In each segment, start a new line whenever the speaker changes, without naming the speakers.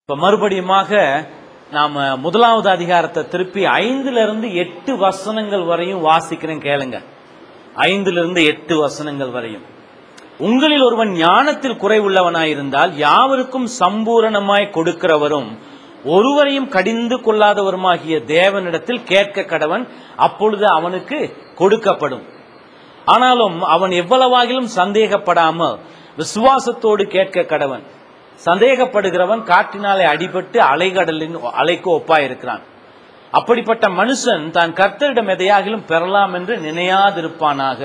இப்ப மறுபடியுமாக நாம முதலாவது அதிகாரத்தை திருப்பி ஐந்துல இருந்து எட்டு வசனங்கள் வரையும் வாசிக்கிறேன் கேளுங்க ஐந்துல இருந்து எட்டு வசனங்கள் வரையும் உங்களில் ஒருவன் ஞானத்தில் குறைவுள்ளவனாயிருந்தால் யாவருக்கும் சம்பூரணமாய் கொடுக்கிறவரும் ஒருவரையும் கடிந்து கொள்ளாதவருமாகிய தேவனிடத்தில் கேட்க கடவன் அப்பொழுது அவனுக்கு கொடுக்கப்படும் ஆனாலும் அவன் எவ்வளவாகிலும் சந்தேகப்படாமல் விசுவாசத்தோடு கேட்க கடவன் சந்தேகப்படுகிறவன் காற்றினாலே அடிபட்டு அலைகடலின் அலைக்கு ஒப்பாயிருக்கிறான் அப்படிப்பட்ட மனுஷன் தான் கர்த்தரிடம் எதையாகிலும் பெறலாம் என்று நினையாதிருப்பானாக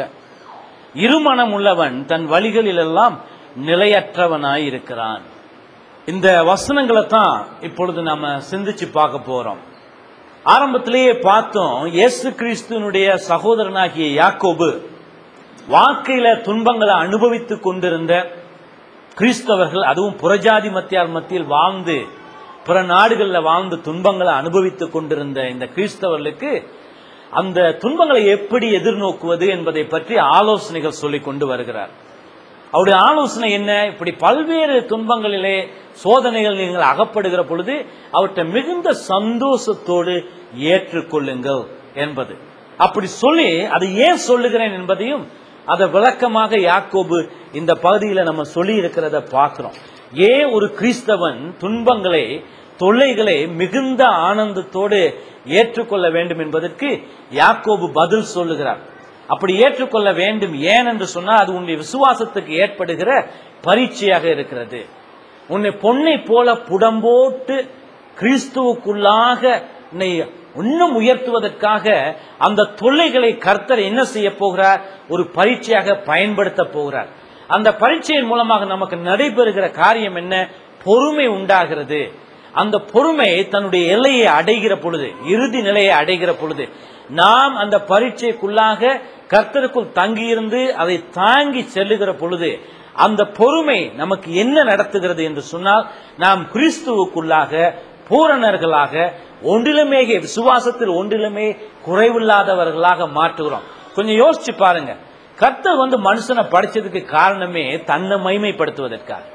இருமனம் உள்ளவன் தன் வழிகளிலெல்லாம் நிலையற்றவனாய் இருக்கிறான் இந்த வசனங்களை தான் இப்பொழுது நாம சிந்திச்சு பார்க்க போறோம் ஆரம்பத்திலேயே பார்த்தோம் இயேசு கிறிஸ்துவனுடைய சகோதரனாகிய யாக்கோபு வாழ்க்கையில துன்பங்களை அனுபவித்துக் கொண்டிருந்த கிறிஸ்தவர்கள் அதுவும் புறஜாதி மத்தியார் மத்தியில் வாழ்ந்து பிற நாடுகளில் வாழ்ந்து துன்பங்களை அனுபவித்துக் கொண்டிருந்த இந்த கிறிஸ்தவர்களுக்கு அந்த துன்பங்களை எப்படி எதிர்நோக்குவது என்பதை பற்றி ஆலோசனைகள் சொல்லிக் கொண்டு வருகிறார் அவருடைய ஆலோசனை என்ன இப்படி பல்வேறு துன்பங்களிலே சோதனைகள் நீங்கள் அகப்படுகிற பொழுது அவற்றை மிகுந்த சந்தோஷத்தோடு ஏற்றுக்கொள்ளுங்கள் என்பது அப்படி சொல்லி அதை ஏன் சொல்லுகிறேன் என்பதையும் அதை விளக்கமாக யாக்கோபு இந்த பகுதியில் நம்ம சொல்லி இருக்கிறத பார்க்கிறோம் ஏன் ஒரு கிறிஸ்தவன் துன்பங்களை தொல்லைகளை மிகுந்த ஆனந்தத்தோடு ஏற்றுக்கொள்ள வேண்டும் என்பதற்கு யாக்கோபு பதில் சொல்லுகிறார் அப்படி ஏற்றுக்கொள்ள வேண்டும் ஏன் என்று சொன்னால் அது உன்னுடைய விசுவாசத்துக்கு ஏற்படுகிற பரீட்சையாக இருக்கிறது உன்னை பொன்னை போல புடம்போட்டு கிறிஸ்துவுக்குள்ளாக உன்னை இன்னும் உயர்த்துவதற்காக அந்த தொல்லைகளை கர்த்தர் என்ன செய்ய போகிறார் ஒரு பரீட்சையாக பயன்படுத்த போகிறார் அந்த பரீட்சையின் மூலமாக நமக்கு நடைபெறுகிற காரியம் என்ன பொறுமை உண்டாகிறது அந்த பொறுமை தன்னுடைய எல்லையை அடைகிற பொழுது இறுதி நிலையை அடைகிற பொழுது நாம் அந்த பரீட்சைக்குள்ளாக கர்த்தருக்குள் தங்கியிருந்து அதை தாங்கி செல்லுகிற பொழுது அந்த பொறுமை நமக்கு என்ன நடத்துகிறது என்று சொன்னால் நாம் கிறிஸ்துவுக்குள்ளாக பூரணர்களாக ஒன்றிலுமே விசுவாசத்தில் ஒன்றிலுமே குறைவில்லாதவர்களாக மாற்றுகிறோம் கொஞ்சம் யோசிச்சு பாருங்க கர்த்தர் வந்து மனுஷனை படிச்சதுக்கு காரணமே தன்னை மைமைப்படுத்துவதற்காக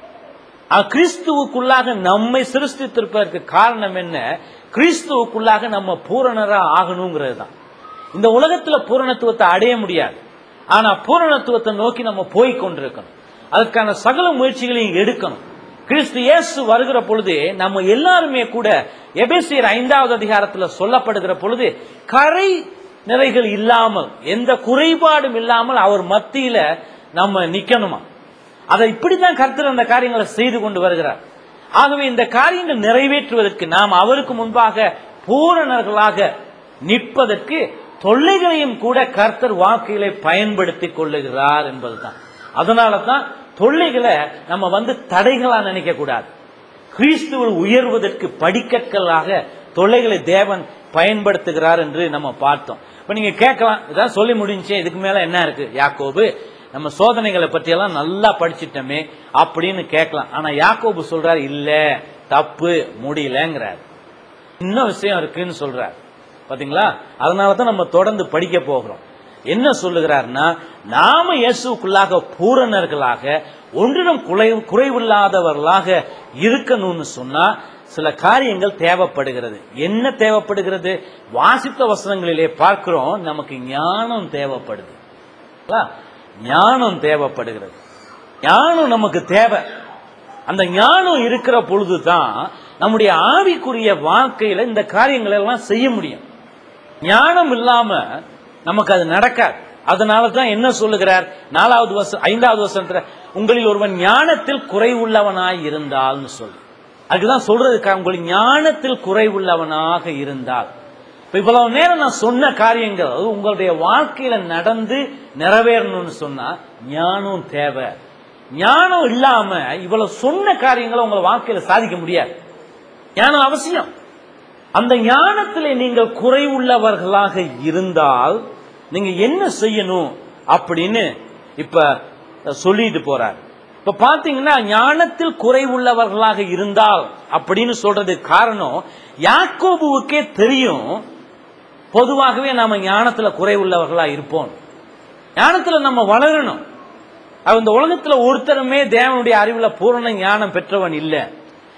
கிறிஸ்துவுக்குள்ளாக நம்மை சிருஷ்டித்திருப்பதற்கு காரணம் என்ன கிறிஸ்துவுக்குள்ளாக நம்ம பூரணரா ஆகணுங்கிறது தான் இந்த உலகத்துல பூரணத்துவத்தை அடைய முடியாது ஆனா பூரணத்துவத்தை நோக்கி நம்ம போய் கொண்டிருக்கணும் அதுக்கான சகல முயற்சிகளையும் எடுக்கணும் கிறிஸ்து இயேசு வருகிற பொழுது நம்ம எல்லாருமே கூட எபேசியர் ஐந்தாவது அதிகாரத்துல சொல்லப்படுகிற பொழுது கரை நிறைகள் இல்லாமல் எந்த குறைபாடும் இல்லாமல் அவர் மத்தியில நம்ம நிக்கணுமா அதை இப்படித்தான் கர்த்தர் அந்த காரியங்களை செய்து கொண்டு வருகிறார் ஆகவே இந்த காரியங்கள் நிறைவேற்றுவதற்கு நாம் அவருக்கு முன்பாக பூரணர்களாக நிற்பதற்கு தொல்லைகளையும் கூட கர்த்தர் வாழ்க்கையில பயன்படுத்திக் கொள்ளுகிறார் என்பதுதான் அதனால தான் தொல்லைகளை நம்ம வந்து தடைகளா நினைக்க கூடாது கிறிஸ்துவில் உயர்வதற்கு படிக்கற்களாக தொல்லைகளை தேவன் பயன்படுத்துகிறார் என்று நம்ம பார்த்தோம் இப்ப நீங்க கேட்கலாம் இதான் சொல்லி முடிஞ்சு இதுக்கு மேல என்ன இருக்கு யாக்கோபு நம்ம சோதனைகளை பற்றி எல்லாம் நல்லா படிச்சிட்டோமே அப்படின்னு கேட்கலாம் ஆனா யாக்கோபு சொல்றாரு இல்ல தப்பு முடியலங்கிறார் இன்னும் விஷயம் இருக்குன்னு சொல்றார் பாத்தீங்களா அதனால தான் நம்ம தொடர்ந்து படிக்க போகிறோம் என்ன சொல்லுகிறார்னா நாம இயேசுக்குள்ளாக பூரணர்களாக ஒன்றிடம் குறை குறைவில்லாதவர்களாக இருக்கணும்னு சொன்னா சில காரியங்கள் தேவைப்படுகிறது என்ன தேவைப்படுகிறது வாசித்த வசனங்களிலே பார்க்கிறோம் நமக்கு ஞானம் தேவைப்படுது ஞானம் தேவைப்படுகிறது ஞானம் நமக்கு தேவை அந்த ஞானம் இருக்கிற பொழுதுதான் நம்முடைய ஆவிக்குரிய வாழ்க்கையில இந்த காரியங்களை எல்லாம் செய்ய முடியும் ஞானம் இல்லாம நமக்கு அது நடக்காது அதனால தான் என்ன சொல்லுகிறார் நாலாவது வருஷம் ஐந்தாவது வருஷத்துல உங்களில் ஒருவன் ஞானத்தில் குறைவுள்ளவனாய் இருந்தால்னு சொல்லி அதுக்குதான் சொல்றதுக்கா உங்கள் ஞானத்தில் குறைவுள்ளவனாக இருந்தால் இப்ப இவ்வளவு நேரம் நான் சொன்ன காரியங்கள் உங்களுடைய வாழ்க்கையில நடந்து நிறைவேறணும்னு சொன்னா ஞானம் தேவை ஞானம் இல்லாம இவ்வளவு சொன்ன காரியங்களை உங்களை வாழ்க்கையில சாதிக்க முடியாது ஞானம் அவசியம் அந்த ஞானத்திலே நீங்கள் குறைவுள்ளவர்களாக இருந்தால் நீங்க என்ன செய்யணும் அப்படின்னு இப்ப சொல்லிட்டு போறார் இப்ப பாத்தீங்கன்னா ஞானத்தில் குறைவுள்ளவர்களாக இருந்தால் அப்படின்னு சொல்றதுக்கு காரணம் யாக்கோபுவுக்கே தெரியும் பொதுவாகவே நாம ஞானத்துல குறைவுள்ளவர்களா இருப்போம் ஞானத்துல நம்ம வளரணும் அவ இந்த உலகத்துல ஒருத்தருமே தேவனுடைய அறிவுல பூரண ஞானம் பெற்றவன் இல்ல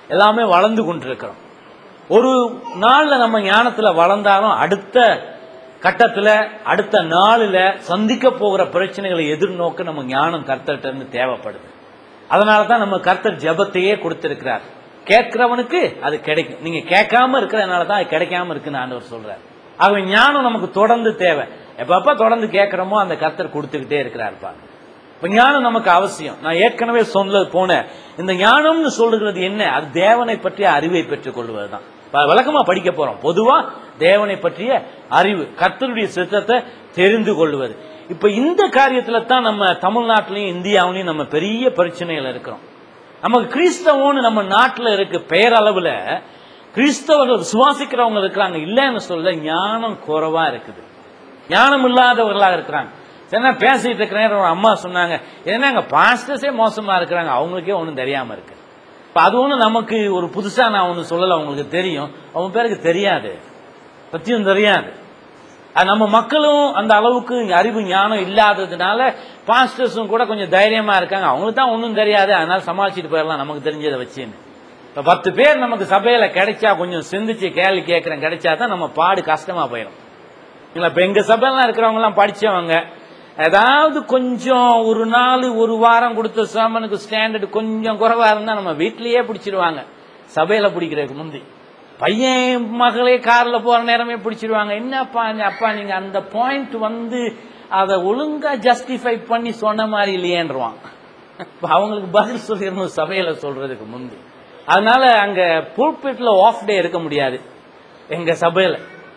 எல்லாமே வளர்ந்து கொண்டிருக்கிறோம் ஒரு நாள்ல நம்ம ஞானத்துல வளர்ந்தாலும் அடுத்த கட்டத்துல அடுத்த நாளில சந்திக்க போகிற பிரச்சனைகளை எதிர்நோக்க நம்ம ஞானம் கர்த்தர்கிட்ட இருந்து தேவைப்படுது அதனால தான் நம்ம கர்த்தர் ஜெபத்தையே கொடுத்திருக்கிறார் கேட்கிறவனுக்கு அது கிடைக்கும் நீங்க கேட்காம இருக்கிறதுனால தான் அது கிடைக்காம இருக்குன்னு ஆண்டவர் சொல்றார் ஆகவே ஞானம் நமக்கு தொடர்ந்து தேவை எப்பப்ப தொடர்ந்து கேட்கிறோமோ அந்த கர்த்தர் கொடுத்துக்கிட்டே இருக்கிறார்ப்பா இப்ப ஞானம் நமக்கு அவசியம் நான் ஏற்கனவே சொன்னது போன இந்த ஞானம்னு சொல்றது என்ன அது தேவனை பற்றிய அறிவை பெற்றுக் கொள்வதுதான் இப்ப விளக்கமா படிக்க போறோம் பொதுவா தேவனை பற்றிய அறிவு கர்த்தருடைய சித்தத்தை தெரிந்து கொள்வது இப்ப இந்த காரியத்துல தான் நம்ம தமிழ்நாட்டிலையும் இந்தியாவிலையும் நம்ம பெரிய பிரச்சனைகள் இருக்கிறோம் நமக்கு கிறிஸ்தவம்னு நம்ம நாட்டுல இருக்கு பெயரளவுல கிறிஸ்தவர்கள் விசுவாசிக்கிறவங்க இருக்கிறாங்க இல்லைன்னு சொல்ல ஞானம் குறைவா இருக்குது ஞானம் இல்லாதவர்களாக இருக்கிறாங்க சரி நான் பேசிட்டு இருக்கிறேன் ஒரு அம்மா சொன்னாங்க ஏன்னா அங்க பாஸ்டர்ஸே மோசமா இருக்கிறாங்க அவங்களுக்கே ஒன்றும் தெரியாம இருக்கு இப்ப அது ஒண்ணு நமக்கு ஒரு புதுசா நான் ஒண்ணு சொல்லல அவங்களுக்கு தெரியும் அவங்க பேருக்கு தெரியாது பத்தியும் தெரியாது அது நம்ம மக்களும் அந்த அளவுக்கு இங்க அறிவு ஞானம் இல்லாததுனால பாஸ்டர்ஸும் கூட கொஞ்சம் தைரியமா இருக்காங்க அவங்களுக்கு தான் ஒன்றும் தெரியாது அதனால சமாளிச்சுட்டு போயிடலாம் நமக்கு தெரிஞ்சதை வச்சுன்னு இப்ப பத்து பேர் நமக்கு சபையில கிடைச்சா கொஞ்சம் சிந்திச்சு கேள்வி கேட்கறேன் கிடைச்சா தான் நம்ம பாடு கஷ்டமா போயிடும் இல்ல இப்ப எங்க சபையெல்லாம் இருக்கிறவங்க எல்லாம் படிச்சவங்க ஏதாவது கொஞ்சம் ஒரு நாள் ஒரு வாரம் கொடுத்த சாமனுக்கு ஸ்டாண்டர்ட் கொஞ்சம் குறைவா இருந்தா நம்ம வீட்லயே பிடிச்சிருவாங்க சபையில பிடிக்கிறதுக்கு முந்தி பையன் மகளே கார்ல போற நேரமே பிடிச்சிருவாங்க என்னப்பா நீ- அப்பா நீங்க அந்த பாயிண்ட் வந்து அதை ஒழுங்கா ஜஸ்டிஃபை பண்ணி சொன்ன மாதிரி இல்லையேன்றான் இப்ப அவங்களுக்கு பதில் சொல்லிடணும் சபையில சொல்றதுக்கு முந்தி அதனால அங்க புல்பிட்ல ஆஃப் டே இருக்க முடியாது எங்க சபையில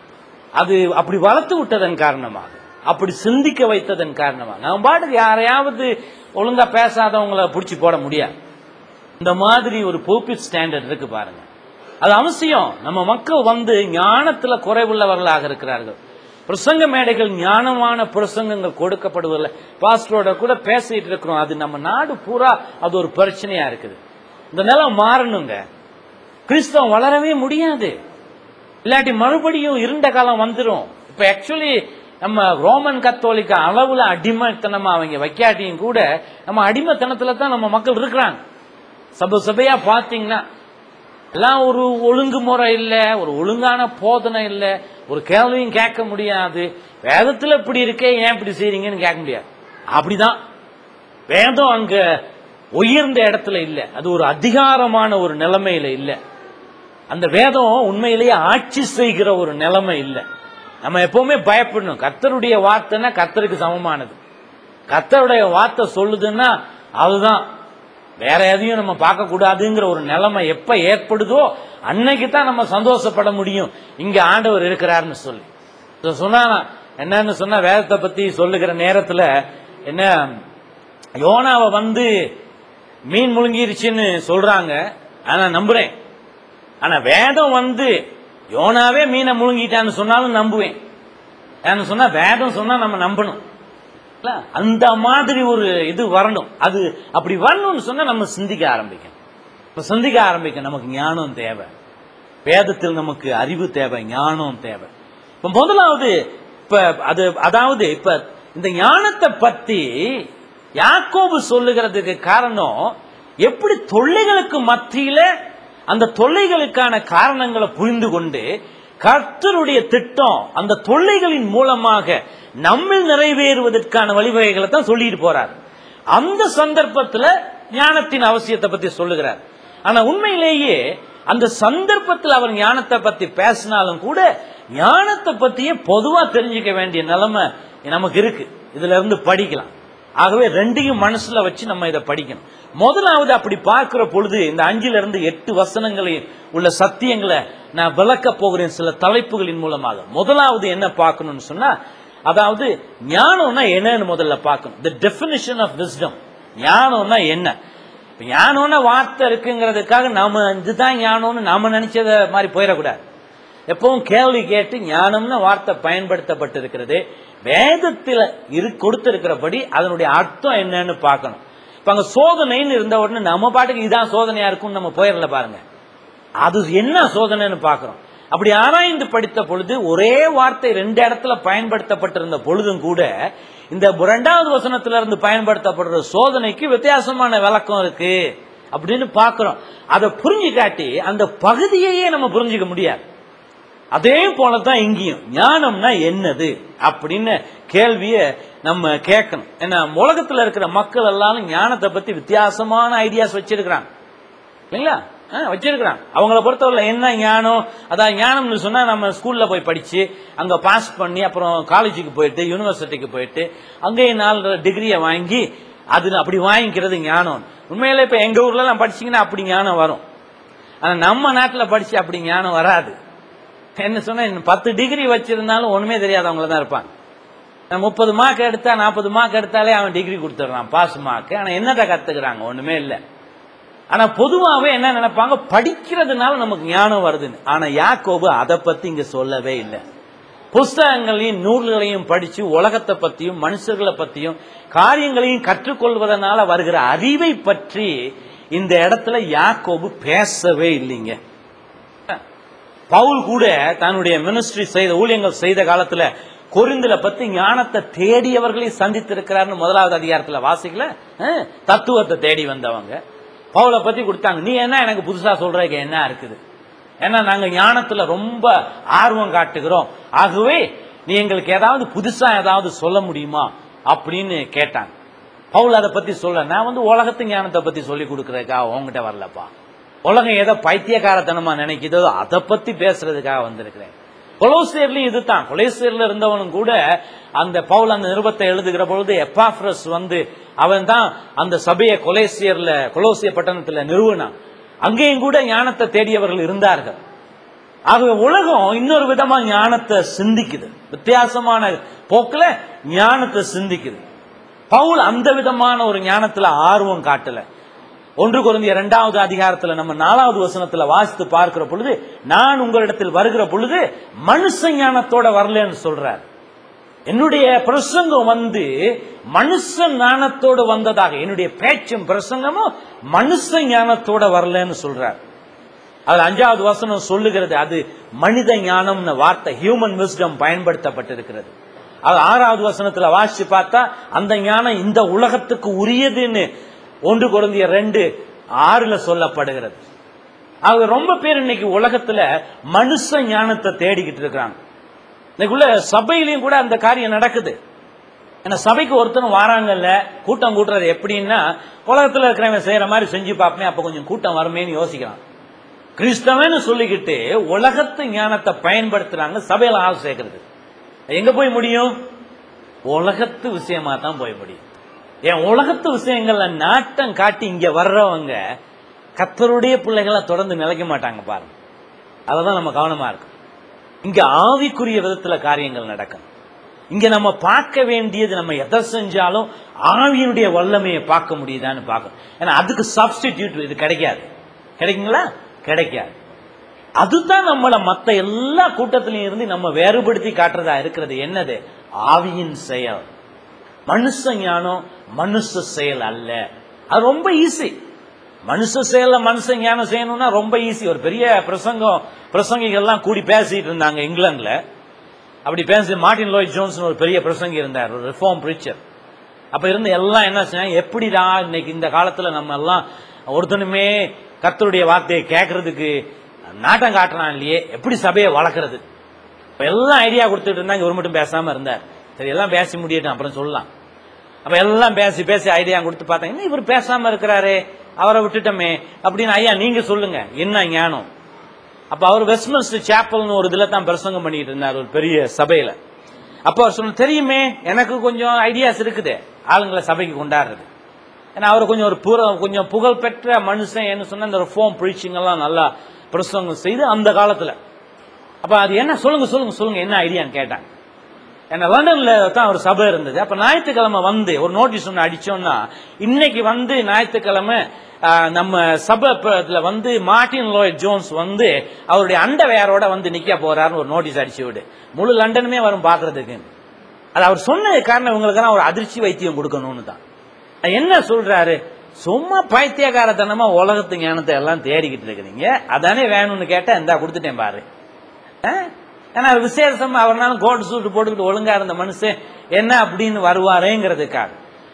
அது அப்படி வளர்த்து விட்டதன் காரணமாக அப்படி சிந்திக்க வைத்ததன் காரணமாக நம்ம பாட்டுக்கு யாரையாவது ஒழுங்கா பேசாதவங்கள பிடிச்சி போட முடியாது இந்த மாதிரி ஒரு போப்பிட் ஸ்டாண்டர்ட் இருக்கு பாருங்க அது அவசியம் நம்ம மக்கள் வந்து ஞானத்துல குறைவுள்ளவர்களாக இருக்கிறார்கள் பிரசங்க மேடைகள் ஞானமான பிரசங்கங்கள் கொடுக்கப்படுவதில்லை பாஸ்டரோட கூட பேசிட்டு இருக்கிறோம் அது நம்ம நாடு பூரா அது ஒரு பிரச்சனையா இருக்குது இந்த நிலம் மாறணுங்க கிறிஸ்தவம் வளரவே முடியாது இல்லாட்டி மறுபடியும் இருண்ட காலம் வந்துடும் இப்ப ஆக்சுவலி நம்ம ரோமன் கத்தோலிக்க அளவுல அடிமைத்தனமா அவங்க வைக்காட்டியும் கூட நம்ம அடிமைத்தனத்துல தான் நம்ம மக்கள் இருக்கிறாங்க சபை சபையா பாத்தீங்கன்னா எல்லாம் ஒரு ஒழுங்குமுறை இல்ல ஒரு ஒழுங்கான போதனை இல்ல ஒரு கேள்வியும் கேட்க முடியாது வேதத்துல இப்படி இருக்கே ஏன் இப்படி செய்றீங்கன்னு கேட்க முடியாது அப்படிதான் வேதம் அங்க உயர்ந்த இடத்துல இல்ல அது ஒரு அதிகாரமான ஒரு நிலைமையில இல்ல அந்த வேதம் உண்மையிலேயே ஆட்சி செய்கிற ஒரு நிலைமை இல்ல நம்ம எப்பவுமே பயப்படணும் கர்த்தருடைய வார்த்தைன்னா கர்த்தருக்கு சமமானது கர்த்தருடைய வார்த்தை சொல்லுதுன்னா அதுதான் வேற எதையும் நம்ம பார்க்க கூடாதுங்கிற ஒரு நிலைமை எப்ப ஏற்படுதோ அன்னைக்கு தான் நம்ம சந்தோஷப்பட முடியும் இங்க ஆண்டவர் இருக்கிறாருன்னு சொல்லி இத சொன்னா நான் என்னன்னு சொன்னா வேதத்தை பத்தி சொல்லுகிற நேரத்துல என்ன யோனாவை வந்து மீன் முழுங்கிருச்சுன்னு சொல்றாங்க ஆனா நம்புறேன் ஆனா வேதம் வந்து யோனாவே மீனை முழுங்கிட்டான்னு சொன்னாலும் நம்புவேன் ஏன்னு சொன்னா வேதம் சொன்னா நம்ம நம்பணும் இல்ல? அந்த மாதிரி ஒரு இது வரணும் அது அப்படி வரணும்னு சொன்னா நம்ம சிந்திக்க ஆரம்பிக்கணும் இப்ப சிந்திக்க ஆரம்பிக்க நமக்கு ஞானம் தேவை வேதத்தில் நமக்கு அறிவு தேவை ஞானம் தேவை இப்ப முதலாவது இப்ப அது அதாவது இப்ப இந்த ஞானத்தை பத்தி யாக்கோபு சொல்லுகிறதுக்கு காரணம் எப்படி தொல்லைகளுக்கு மத்தியில அந்த தொல்லைகளுக்கான காரணங்களை புரிந்து கொண்டு கர்த்தருடைய திட்டம் அந்த தொல்லைகளின் மூலமாக நம்மில் நிறைவேறுவதற்கான வழிவகைகளை தான் சொல்லிட்டு போறார் அந்த சந்தர்ப்பத்துல ஞானத்தின் அவசியத்தை பத்தி சொல்லுகிறார் ஆனா உண்மையிலேயே அந்த சந்தர்ப்பத்தில் அவர் ஞானத்தை பத்தி பேசினாலும் கூட ஞானத்தை பத்தியே பொதுவா தெரிஞ்சுக்க வேண்டிய நிலைமை நமக்கு இருக்கு இதுல இருந்து படிக்கலாம் ஆகவே ரெண்டையும் மனசுல வச்சு நம்ம இதை படிக்கணும் முதலாவது அப்படி பார்க்கிற பொழுது இந்த அஞ்சுல இருந்து எட்டு வசனங்களில் உள்ள சத்தியங்களை நான் விளக்க போகிறேன் சில தலைப்புகளின் மூலமாக முதலாவது என்ன பார்க்கணும்னு சொன்னா அதாவது ஞானம்னா என்னன்னு முதல்ல பார்க்கணும் த டெபினிஷன் ஆஃப் விஸ்டம் ஞானம்னா என்ன இப்ப ஞானம்னா வார்த்தை இருக்குங்கிறதுக்காக நாம இதுதான் ஞானம்னு நாம நினைச்சத மாதிரி போயிடக்கூடாது எப்பவும் கேள்வி கேட்டு ஞானம்னு வார்த்தை பயன்படுத்தப்பட்டிருக்கிறது வேதத்தில் இரு கொடுத்திருக்கிறபடி அதனுடைய அர்த்தம் என்னன்னு பார்க்கணும் இப்ப அங்க சோதனைன்னு இருந்த உடனே நம்ம பாட்டுக்கு இதான் சோதனையா இருக்கும்னு நம்ம போயிடல பாருங்க அது என்ன சோதனைன்னு பார்க்கிறோம் அப்படி ஆராய்ந்து படித்த பொழுது ஒரே வார்த்தை ரெண்டு இடத்துல பயன்படுத்தப்பட்டிருந்த பொழுதும் கூட இந்த இரண்டாவது வசனத்துல இருந்து பயன்படுத்தப்படுற சோதனைக்கு வித்தியாசமான விளக்கம் இருக்கு அப்படின்னு பார்க்கிறோம் அதை புரிஞ்சுக்காட்டி அந்த பகுதியையே நம்ம புரிஞ்சுக்க முடியாது அதே போலதான் இங்கேயும் ஞானம்னா என்னது அப்படின்னு கேள்விய நம்ம கேட்கணும் ஏன்னா உலகத்துல இருக்கிற மக்கள் எல்லாரும் ஞானத்தை பத்தி வித்தியாசமான ஐடியாஸ் வச்சிருக்கிறாங்க இல்லைங்களா ஆ, வச்சிருக்கிறாங்க அவங்கள பொறுத்தவரை என்ன ஞானம் அதான் ஞானம்னு சொன்னா நம்ம ஸ்கூல்ல போய் படிச்சு அங்க பாஸ் பண்ணி அப்புறம் காலேஜுக்கு போயிட்டு யூனிவர்சிட்டிக்கு போயிட்டு அங்கேயும் நாலு டிகிரியை வாங்கி அது அப்படி வாங்கிக்கிறது ஞானம் உண்மையில இப்ப எங்க ஊர்ல எல்லாம் படிச்சீங்கன்னா அப்படி ஞானம் வரும் ஆனா நம்ம நாட்டுல படிச்சு அப்படி ஞானம் வராது என்ன சொன்னா இன்னும் பத்து டிகிரி வச்சிருந்தாலும் ஒண்ணுமே தெரியாதவங்கள தான் இருப்பாங்க முப்பது மார்க் எடுத்தா நாற்பது மார்க் எடுத்தாலே அவன் டிகிரி கொடுத்துட்றான் பாஸ் மார்க் ஆனா என்னத்தை கத்துக்கிறாங்க ஒண்ணுமே இல்லை ஆனா பொதுவாவே என்ன நினைப்பாங்க படிக்கிறதுனால நமக்கு ஞானம் வருதுன்னு ஆனா யாக்கோபு அதை பத்தி இங்க சொல்லவே இல்லை புஸ்தகங்களையும் நூல்களையும் படிச்சு உலகத்தை பத்தியும் மனுஷர்களை பத்தியும் காரியங்களையும் கற்றுக்கொள்வதனால வருகிற அறிவை பற்றி இந்த இடத்துல யாக்கோபு பேசவே இல்லைங்க பவுல் கூட தன்னுடைய மினிஸ்ட்ரி செய்த ஊழியங்கள் செய்த காலத்துல கொரிந்துல பத்தி ஞானத்தை தேடியவர்களை சந்தித்திருக்கிறார்னு முதலாவது அதிகாரத்துல வாசிக்கல அஹ், தத்துவத்தை தேடி வந்தவங்க பவுலை பத்தி கொடுத்தாங்க நீ என்ன எனக்கு புதுசா சொல்றதுக்கு என்ன இருக்குது ஏன்னா நாங்க ஞானத்துல ரொம்ப ஆர்வம் காட்டுகிறோம் ஆகவே நீ எங்களுக்கு ஏதாவது புதுசா ஏதாவது சொல்ல முடியுமா அப்படின்னு கேட்டாங்க பவுல் அதை பத்தி சொல்ல நான் வந்து உலகத்து ஞானத்தை பத்தி சொல்லி கொடுக்கறதுக்காக உங்ககிட்ட வரலப்பா உலகம் ஏதோ பைத்தியக்காரத்தனமா நினைக்குதோ அதை பத்தி பேசுறதுக்காக வந்திருக்கிறேன் கொலோசியர்லயும் இதுதான் கொலேசியர்ல இருந்தவனும் கூட அந்த பவுல் அந்த நிருபத்தை எழுதுகிற பொழுது எப்பாஃப்ரஸ் வந்து அவன் தான் அந்த சபையை கொலேசியர்ல கொலோசிய பட்டணத்துல நிறுவனான் அங்கேயும் கூட ஞானத்தை தேடியவர்கள் இருந்தார்கள் ஆகவே உலகம் இன்னொரு விதமா ஞானத்தை சிந்திக்குது வித்தியாசமான போக்குல ஞானத்தை சிந்திக்குது பவுல் அந்த விதமான ஒரு ஞானத்துல ஆர்வம் காட்டல ஒன்று குறைந்த இரண்டாவது அதிகாரத்துல நம்ம நாலாவது வசனத்துல வாசித்து பார்க்கிற பொழுது நான் உங்களிடத்தில் வருகிற பொழுது மனுஷ ஞானத்தோட வரலன்னு சொல்றார் என்னுடைய பிரசங்கம் வந்து மனுஷ ஞானத்தோடு வந்ததாக என்னுடைய பேச்சும் பிரசங்கமும் மனுஷ ஞானத்தோட வரலன்னு சொல்றார் அது அஞ்சாவது வசனம் சொல்லுகிறது அது மனித ஞானம்னு வார்த்தை ஹியூமன் விஸ்டம் பயன்படுத்தப்பட்டிருக்கிறது அது ஆறாவது வசனத்துல வாசிச்சு பார்த்தா அந்த ஞானம் இந்த உலகத்துக்கு உரியதுன்னு ஒன்று குழந்தைய ரெண்டு ஆறுல சொல்லப்படுகிறது அது ரொம்ப பேர் இன்னைக்கு உலகத்துல மனுஷ ஞானத்தை தேடிக்கிட்டு இருக்கிறாங்க இன்னைக்குள்ள சபையிலையும் கூட அந்த காரியம் நடக்குது ஏன்னா சபைக்கு ஒருத்தரும் வாராங்கல்ல கூட்டம் கூட்டுறது எப்படின்னா உலகத்துல இருக்கிறவன் செய்யற மாதிரி செஞ்சு பார்ப்பேன் அப்ப கொஞ்சம் கூட்டம் வருமேன்னு யோசிக்கிறான் கிறிஸ்தவன்னு சொல்லிக்கிட்டு உலகத்து ஞானத்தை பயன்படுத்துறாங்க சபையில ஆள் சேர்க்கறது எங்க போய் முடியும் உலகத்து விஷயமா தான் போய் முடியும் என் உலகத்து விஷயங்கள்ல நாட்டம் காட்டி இங்க வர்றவங்க கத்தருடைய பிள்ளைகளை தொடர்ந்து நிலைக்க மாட்டாங்க பாருங்க அததான் நம்ம கவனமா இருக்கு இங்க ஆவிக்குரிய விதத்துல காரியங்கள் நடக்கும் இங்க நம்ம பார்க்க வேண்டியது நம்ம எதை செஞ்சாலும் ஆவியினுடைய வல்லமையை பார்க்க முடியுதான்னு பார்க்கணும் ஏன்னா அதுக்கு சப்ஸ்டிடியூட் இது கிடைக்காது கிடைக்குங்களா கிடைக்காது அதுதான் நம்மள மத்த எல்லா கூட்டத்திலையும் இருந்து நம்ம வேறுபடுத்தி காட்டுறதா இருக்கிறது என்னது ஆவியின் செயல் மனுஷ ஞானம் மனுஷ செயல் அல்ல அது ரொம்ப ஈஸி மனுஷ செயல்ல மனுஷ ஞானம் செய்யணும்னா ரொம்ப ஈஸி ஒரு பெரிய பிரசங்கம் பிரசங்கிகள்லாம் கூடி பேசிட்டு இருந்தாங்க இங்கிலாந்துல அப்படி பேசி மார்ட்டின் லோய் ஜோன்ஸ் ஒரு பெரிய பிரசங்கி இருந்தார் ஒரு ரிஃபார்ம் பிரீச்சர் அப்ப இருந்து எல்லாம் என்ன செஞ்சாங்க எப்படிடா இன்னைக்கு இந்த காலத்துல நம்ம எல்லாம் ஒருத்தனுமே கர்த்தருடைய வார்த்தையை கேட்கறதுக்கு நாட்டம் காட்டுறான் இல்லையே எப்படி சபையை வளர்க்கறது இப்ப எல்லாம் ஐடியா கொடுத்துட்டு இருந்தாங்க இவர் மட்டும் பேசாம இருந்தார் சரி எல்லாம் பேசி முடியட்டும் அப்புறம் சொல்லலாம் அப்ப எல்லாம் பேசி பேசி ஐடியா கொடுத்து பார்த்தாங்க என்ன இவர் பேசாம இருக்கிறாரே அவரை விட்டுட்டோமே அப்படின்னு ஐயா நீங்க சொல்லுங்க என்ன ஞானம் அப்ப அவர் வெஸ்ட்மின்ஸ்டர் சேப்பல்னு ஒரு இதுல தான் பிரசங்கம் பண்ணிட்டு இருந்தார் ஒரு பெரிய சபையில அப்ப அவர் சொன்ன தெரியுமே எனக்கு கொஞ்சம் ஐடியாஸ் இருக்குது ஆளுங்களை சபைக்கு கொண்டாடுறது ஏன்னா அவர் கொஞ்சம் ஒரு புற கொஞ்சம் புகழ் பெற்ற மனுஷன் என்ன சொன்னா இந்த ஃபோம் ப்ரீச்சிங் எல்லாம் நல்லா பிரசங்கம் செய்து அந்த காலத்துல அப்ப அது என்ன சொல்லுங்க சொல்லுங்க சொல்லுங்க என்ன ஐடியான்னு கேட்டாங்க ஏன்னா லண்டன்ல தான் ஒரு சபை இருந்தது அப்ப ஞாயிற்றுக்கிழமை வந்து ஒரு நோட்டீஸ் ஒன்று அடிச்சோம்னா இன்னைக்கு வந்து ஞாயிற்றுக்கிழமை ஆஹ், நம்ம சபைல வந்து மார்ட்டின் லோயட் ஜோன்ஸ் வந்து அவருடைய அண்டவேரோட வந்து நிக்க போறாருன்னு ஒரு நோட்டீஸ் அடிச்சு விடு முழு லண்டனுமே வரும் பாக்குறதுக்கு அது அவர் சொன்ன காரணம் இவங்களுக்கெல்லாம் ஒரு அதிர்ச்சி வைத்தியம் கொடுக்கணும்னு தான் என்ன சொல்றாரு சும்மா பைத்தியக்காரத்தனமா உலகத்து ஞானத்தை எல்லாம் தேடிக்கிட்டு இருக்கிறீங்க அதானே வேணும்னு கேட்டா இந்தா கொடுத்துட்டேன் பாரு ஆ? ஏன்னா அவர் விசேஷமா அவர்னாலும் கோட் சூட் போட்டுக்கிட்டு ஒழுங்கா இருந்த மனுஷன் என்ன அப்படின்னு வருவாரேங்கிறதுக்காக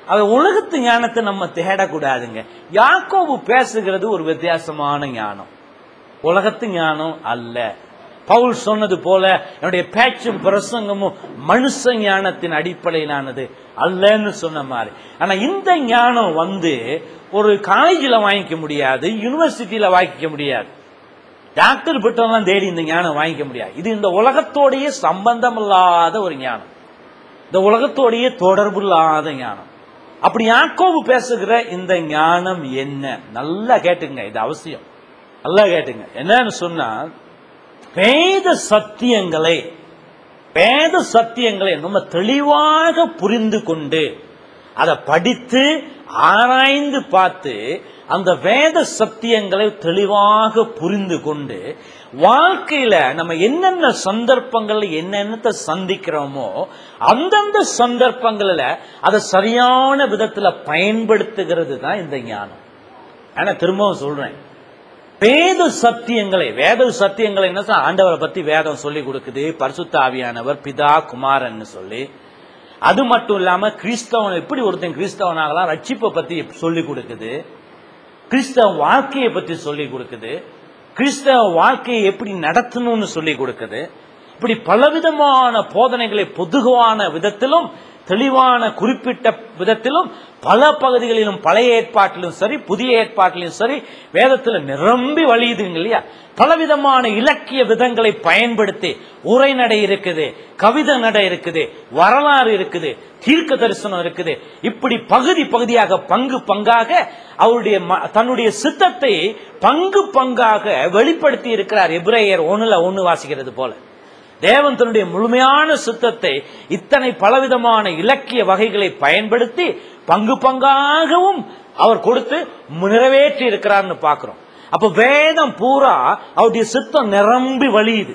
அது உலகத்து ஞானத்தை நம்ம தேடக்கூடாதுங்க யாக்கோபு பேசுகிறது ஒரு வித்தியாசமான ஞானம் உலகத்து ஞானம் அல்ல பவுல் சொன்னது போல என்னுடைய பேச்சும் பிரசங்கமும் மனுஷ ஞானத்தின் அடிப்படையிலானது அல்லன்னு சொன்ன மாதிரி ஆனா இந்த ஞானம் வந்து ஒரு காலேஜில் வாங்கிக்க முடியாது யூனிவர்சிட்டியில வாங்கிக்க முடியாது டாக்டர் பெற்றவங்களாம் தேடி இந்த ஞானம் வாங்கிக்க முடியாது இது இந்த உலகத்தோடைய சம்பந்தம் இல்லாத ஒரு ஞானம் இந்த உலகத்தோடைய தொடர்பு இல்லாத ஞானம் அப்படி யாக்கோபு பேசுகிற இந்த ஞானம் என்ன நல்லா கேட்டுங்க இது அவசியம் நல்லா கேட்டுங்க என்னன்னு சொன்னா வேத சத்தியங்களை வேத சத்தியங்களை நம்ம தெளிவாக புரிந்து கொண்டு அதை படித்து ஆராய்ந்து பார்த்து அந்த வேத சத்தியங்களை தெளிவாக புரிந்து கொண்டு வாழ்க்கையில நம்ம என்னென்ன சந்தர்ப்பங்கள்ல என்னென்னத்தை சந்திக்கிறோமோ அந்தந்த சந்தர்ப்பங்களில் அதை சரியான விதத்துல பயன்படுத்துகிறது தான் இந்த ஞானம் ஆனா திரும்பவும் சொல்றேன் வேத சத்தியங்களை வேத சத்தியங்களை என்ன சொல்ல? ஆண்டவரை பத்தி வேதம் சொல்லி கொடுக்குது பரிசுத்த ஆவியானவர் பிதா குமாரன் சொல்லி அது மட்டும் இல்லாம கிறிஸ்தவன் எப்படி ஒருத்தன் கிறிஸ்தவனாகலாம் ரட்சிப்பை பத்தி சொல்லி கொடுக்குது கிறிஸ்தவ வாழ்க்கையை பத்தி சொல்லி கொடுக்குது கிறிஸ்தவ வாழ்க்கையை எப்படி நடத்தணும்னு சொல்லி கொடுக்குது இப்படி பலவிதமான போதனைகளை பொதுவான விதத்திலும் தெளிவான குறிப்பிட்ட விதத்திலும் பல பகுதிகளிலும் பழைய ஏற்பாட்டிலும் சரி புதிய ஏற்பாட்டிலும் சரி வேதத்தில் நிரம்பி வழியுதுங்க இல்லையா பலவிதமான இலக்கிய விதங்களை பயன்படுத்தி உரைநடை இருக்குது கவிதை நடை இருக்குது வரலாறு இருக்குது தீர்க்க தரிசனம் இருக்குது இப்படி பகுதி பகுதியாக பங்கு பங்காக அவருடைய ம- தன்னுடைய சித்தத்தை பங்கு பங்காக வெளிப்படுத்தி இருக்கிறார் எபிரேயர் ஒண்ணுல ஒண்ணு வாசிக்கிறது போல தேவன் தன்னுடைய முழுமையான சித்தத்தை இத்தனை பலவிதமான இலக்கிய வகைகளை பயன்படுத்தி பங்கு பங்காகவும் அவர் கொடுத்து நிறைவேற்றி இருக்கிறார்னு பார்க்கிறோம் அப்ப வேதம் பூரா அவருடைய சித்தம் நிரம்பி வழியுது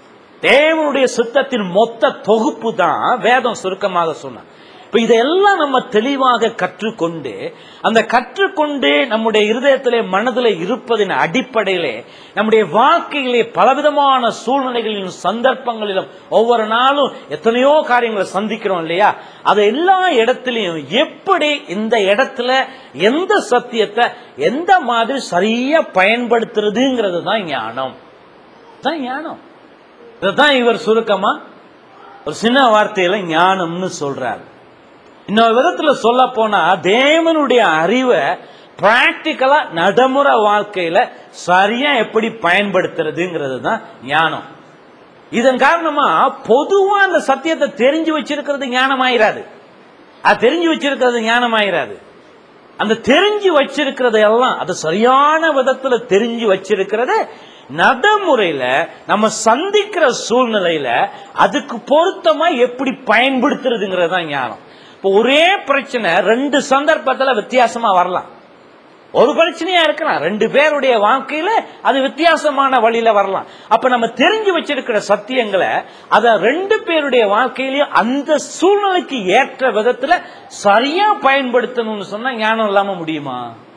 தேவனுடைய சித்தத்தின் மொத்த தொகுப்பு தான் வேதம் சுருக்கமாக சொன்னார் இப்ப இதெல்லாம் நம்ம தெளிவாக கற்றுக்கொண்டு அந்த கற்றுக்கொண்டு நம்முடைய இருதயத்திலே மனதிலே இருப்பதின் அடிப்படையிலே நம்முடைய வாழ்க்கையிலே பலவிதமான சூழ்நிலைகளிலும் சந்தர்ப்பங்களிலும் ஒவ்வொரு நாளும் எத்தனையோ காரியங்களை சந்திக்கிறோம் இல்லையா அது எல்லா இடத்துலையும் எப்படி இந்த இடத்துல எந்த சத்தியத்தை எந்த மாதிரி சரியா பயன்படுத்துறதுங்கிறது தான் ஞானம் தான் ஞானம் இதுதான் இவர் சுருக்கமா ஒரு சின்ன வார்த்தையில ஞானம்னு சொல்றாரு இன்னொரு விதத்துல சொல்ல போனா தேவனுடைய அறிவை பிராக்டிக்கலா நடைமுறை வாழ்க்கையில சரியா எப்படி பயன்படுத்துறதுங்கிறது தான் ஞானம் இதன் காரணமா பொதுவா அந்த சத்தியத்தை தெரிஞ்சு வச்சிருக்கிறது ஞானமாயிராது அது தெரிஞ்சு வச்சிருக்கிறது ஞானமாயிராது அந்த தெரிஞ்சு வச்சிருக்கிறது எல்லாம் அது சரியான விதத்துல தெரிஞ்சு வச்சிருக்கிறது நடைமுறையில நம்ம சந்திக்கிற சூழ்நிலையில அதுக்கு பொருத்தமா எப்படி பயன்படுத்துறதுங்கிறது தான் ஞானம் இப்போ ஒரே பிரச்சனை ரெண்டு சந்தர்ப்பத்துல வித்தியாசமா வரலாம் ஒரு பிரச்சனையா இருக்கலாம் ரெண்டு பேருடைய வாழ்க்கையில அது வித்தியாசமான வழியில வரலாம் அப்ப நம்ம தெரிஞ்சு வச்சிருக்கிற சத்தியங்களை அத ரெண்டு பேருடைய வாழ்க்கையிலயும் அந்த சூழ்நிலைக்கு ஏற்ற விதத்துல சரியா பயன்படுத்தணும்னு சொன்னா ஞானம் இல்லாம முடியுமா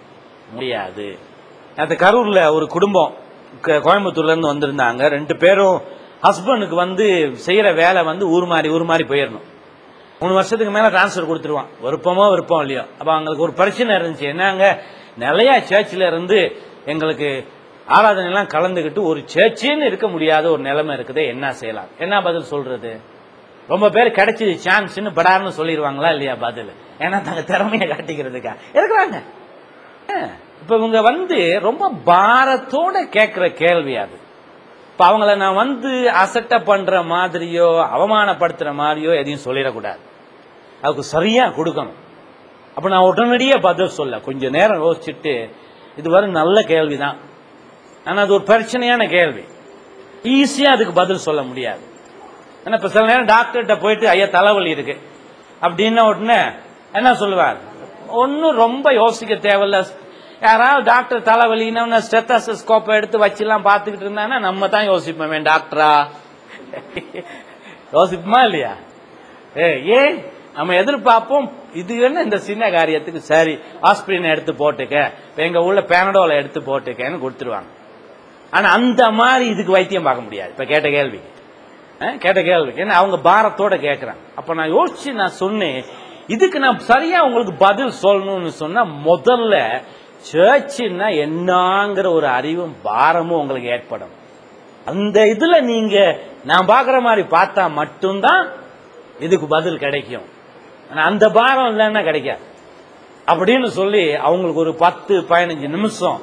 முடியாது அந்த கரூர்ல ஒரு குடும்பம் க- கோயம்புத்தூர்ல இருந்து வந்திருந்தாங்க ரெண்டு பேரும் ஹஸ்பண்டுக்கு வந்து செய்யற வேலை வந்து ஊர் மாறி ஊர் மாறி போயிடணும் மூணு வருஷத்துக்கு மேல டிரான்ஸ்ஃபர் கொடுத்துருவான் விருப்பமோ விருப்பம் இல்லையோ அப்ப அவங்களுக்கு ஒரு பிரச்சனை இருந்துச்சு என்னங்க நிறைய சேர்ச்சில் இருந்து எங்களுக்கு ஆராதனை எல்லாம் கலந்துக்கிட்டு ஒரு சேர்ச்சின்னு இருக்க முடியாத ஒரு நிலைமை இருக்குது என்ன செய்யலாம் என்ன பதில் சொல்றது ரொம்ப பேர் கிடைச்சது சான்ஸ்னு படார்னு சொல்லிடுவாங்களா இல்லையா பதில் ஏன்னா தங்க திறமையை காட்டிக்கிறதுக்கா இருக்கிறாங்க அஹ், இப்ப இவங்க வந்து ரொம்ப பாரத்தோட கேட்கிற கேள்வி அது இப்ப அவங்கள நான் வந்து அசட்டை பண்ற மாதிரியோ அவமானப்படுத்துற மாதிரியோ எதையும் சொல்லிடக்கூடாது அதுக்கு சரியா கொடுக்கணும் அப்ப நான் உடனடியே பதில் சொல்ல கொஞ்ச நேரம் யோசிச்சுட்டு இது வரை நல்ல கேள்விதான் ஆனா அது ஒரு பிரச்சனையான கேள்வி ஈஸியா அதுக்கு பதில் சொல்ல முடியாது ஏன்னா இப்ப சில நேரம் டாக்டர்கிட்ட போயிட்டு ஐயா தலைவலி இருக்கு அப்படின்ன உடனே என்ன சொல்லுவார் ஒன்றும் ரொம்ப யோசிக்க தேவையில்ல யாராவது டாக்டர் தலைவலின்னா ஸ்டெத்தாஸ்கோப்பை எடுத்து வச்சுலாம் பார்த்துக்கிட்டு இருந்தாங்கன்னா நம்ம தான் யோசிப்போமே டாக்டரா யோசிப்போமா இல்லையா ஏ ஏன் நம்ம எதிர்பார்ப்போம் இது என்ன இந்த சின்ன காரியத்துக்கு சரி ஆஸ்பிரின் எடுத்து போட்டுக்க இப்ப எங்க ஊர்ல பேனடோல எடுத்து போட்டுக்கன்னு கொடுத்துருவாங்க ஆனா அந்த மாதிரி இதுக்கு வைத்தியம் பார்க்க முடியாது இப்ப கேட்ட கேள்வி அஹ், கேட்ட கேள்வி ஏன்னா அவங்க பாரத்தோட கேட்கறாங்க அப்ப நான் யோசிச்சு நான் சொன்னேன் இதுக்கு நான் சரியா உங்களுக்கு பதில் சொல்லணும்னு சொன்னா முதல்ல சர்ச்சுன்னா என்னங்கிற ஒரு அறிவும் பாரமும் உங்களுக்கு ஏற்படும் அந்த இதுல நீங்க நான் பாக்குற மாதிரி பார்த்தா மட்டும்தான் இதுக்கு பதில் கிடைக்கும் ஆனா அந்த பாரம் இல்லைன்னா கிடைக்காது அப்படின்னு சொல்லி அவங்களுக்கு ஒரு பத்து பதினஞ்சு நிமிஷம்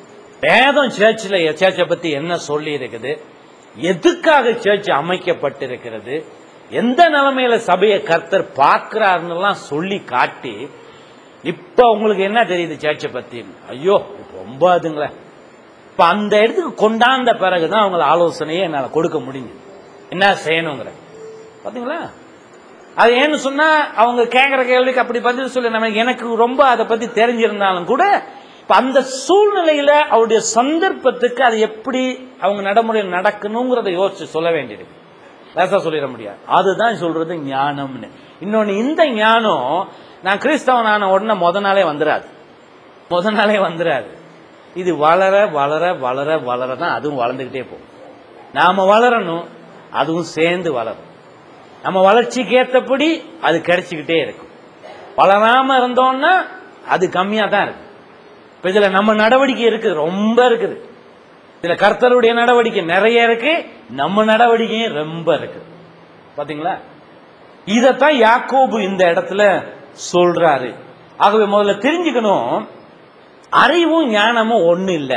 வேதம் சேர்ச்சில் சேர்ச்சை பத்தி என்ன சொல்லி இருக்குது எதுக்காக சேர்ச் அமைக்கப்பட்டிருக்கிறது எந்த நிலைமையில சபையை கர்த்தர் பார்க்கிறாருன்னெல்லாம் சொல்லி காட்டி இப்ப உங்களுக்கு என்ன தெரியுது சேர்ச்சை பத்தி ஐயோ இப்ப ரொம்ப அதுங்களே இப்ப அந்த இடத்துக்கு கொண்டாந்த பிறகுதான் அவங்கள ஆலோசனையை என்னால கொடுக்க முடிஞ்சது என்ன செய்யணுங்கிற பாத்தீங்களா அது ஏன்னு சொன்னா அவங்க கேட்கிற கேள்விக்கு அப்படி பதில் சொல்லி நம்ம எனக்கு ரொம்ப அதை பத்தி தெரிஞ்சிருந்தாலும் கூட இப்ப அந்த சூழ்நிலையில அவருடைய சந்தர்ப்பத்துக்கு அது எப்படி அவங்க நடைமுறையில் நடக்கணுங்கிறத யோசிச்சு சொல்ல வேண்டியிருக்கு லேசா சொல்லிட முடியாது அதுதான் சொல்றது ஞானம்னு இன்னொன்னு இந்த ஞானம் நான் கிறிஸ்தவன் ஆன உடனே முத நாளே வந்துடாது முத நாளே வந்துடாது இது வளர வளர வளர வளர தான் அதுவும் வளர்ந்துகிட்டே போகும் நாம வளரணும் அதுவும் சேர்ந்து வளரும் நம்ம வளர்ச்சிக்கு ஏற்றபடி அது கிடைச்சிக்கிட்டே இருக்கும் வளராம இருந்தோம்னா அது கம்மியா தான் இருக்கும் இப்ப இதுல நம்ம நடவடிக்கை இருக்குது ரொம்ப இருக்குது இதுல கர்த்தருடைய நடவடிக்கை நிறைய இருக்கு நம்ம நடவடிக்கையும் ரொம்ப இருக்கு பாத்தீங்களா இதத்தான் யாக்கோபு இந்த இடத்துல சொல்றாரு ஆகவே முதல்ல தெரிஞ்சுக்கணும் அறிவும் ஞானமும் ஒண்ணு இல்ல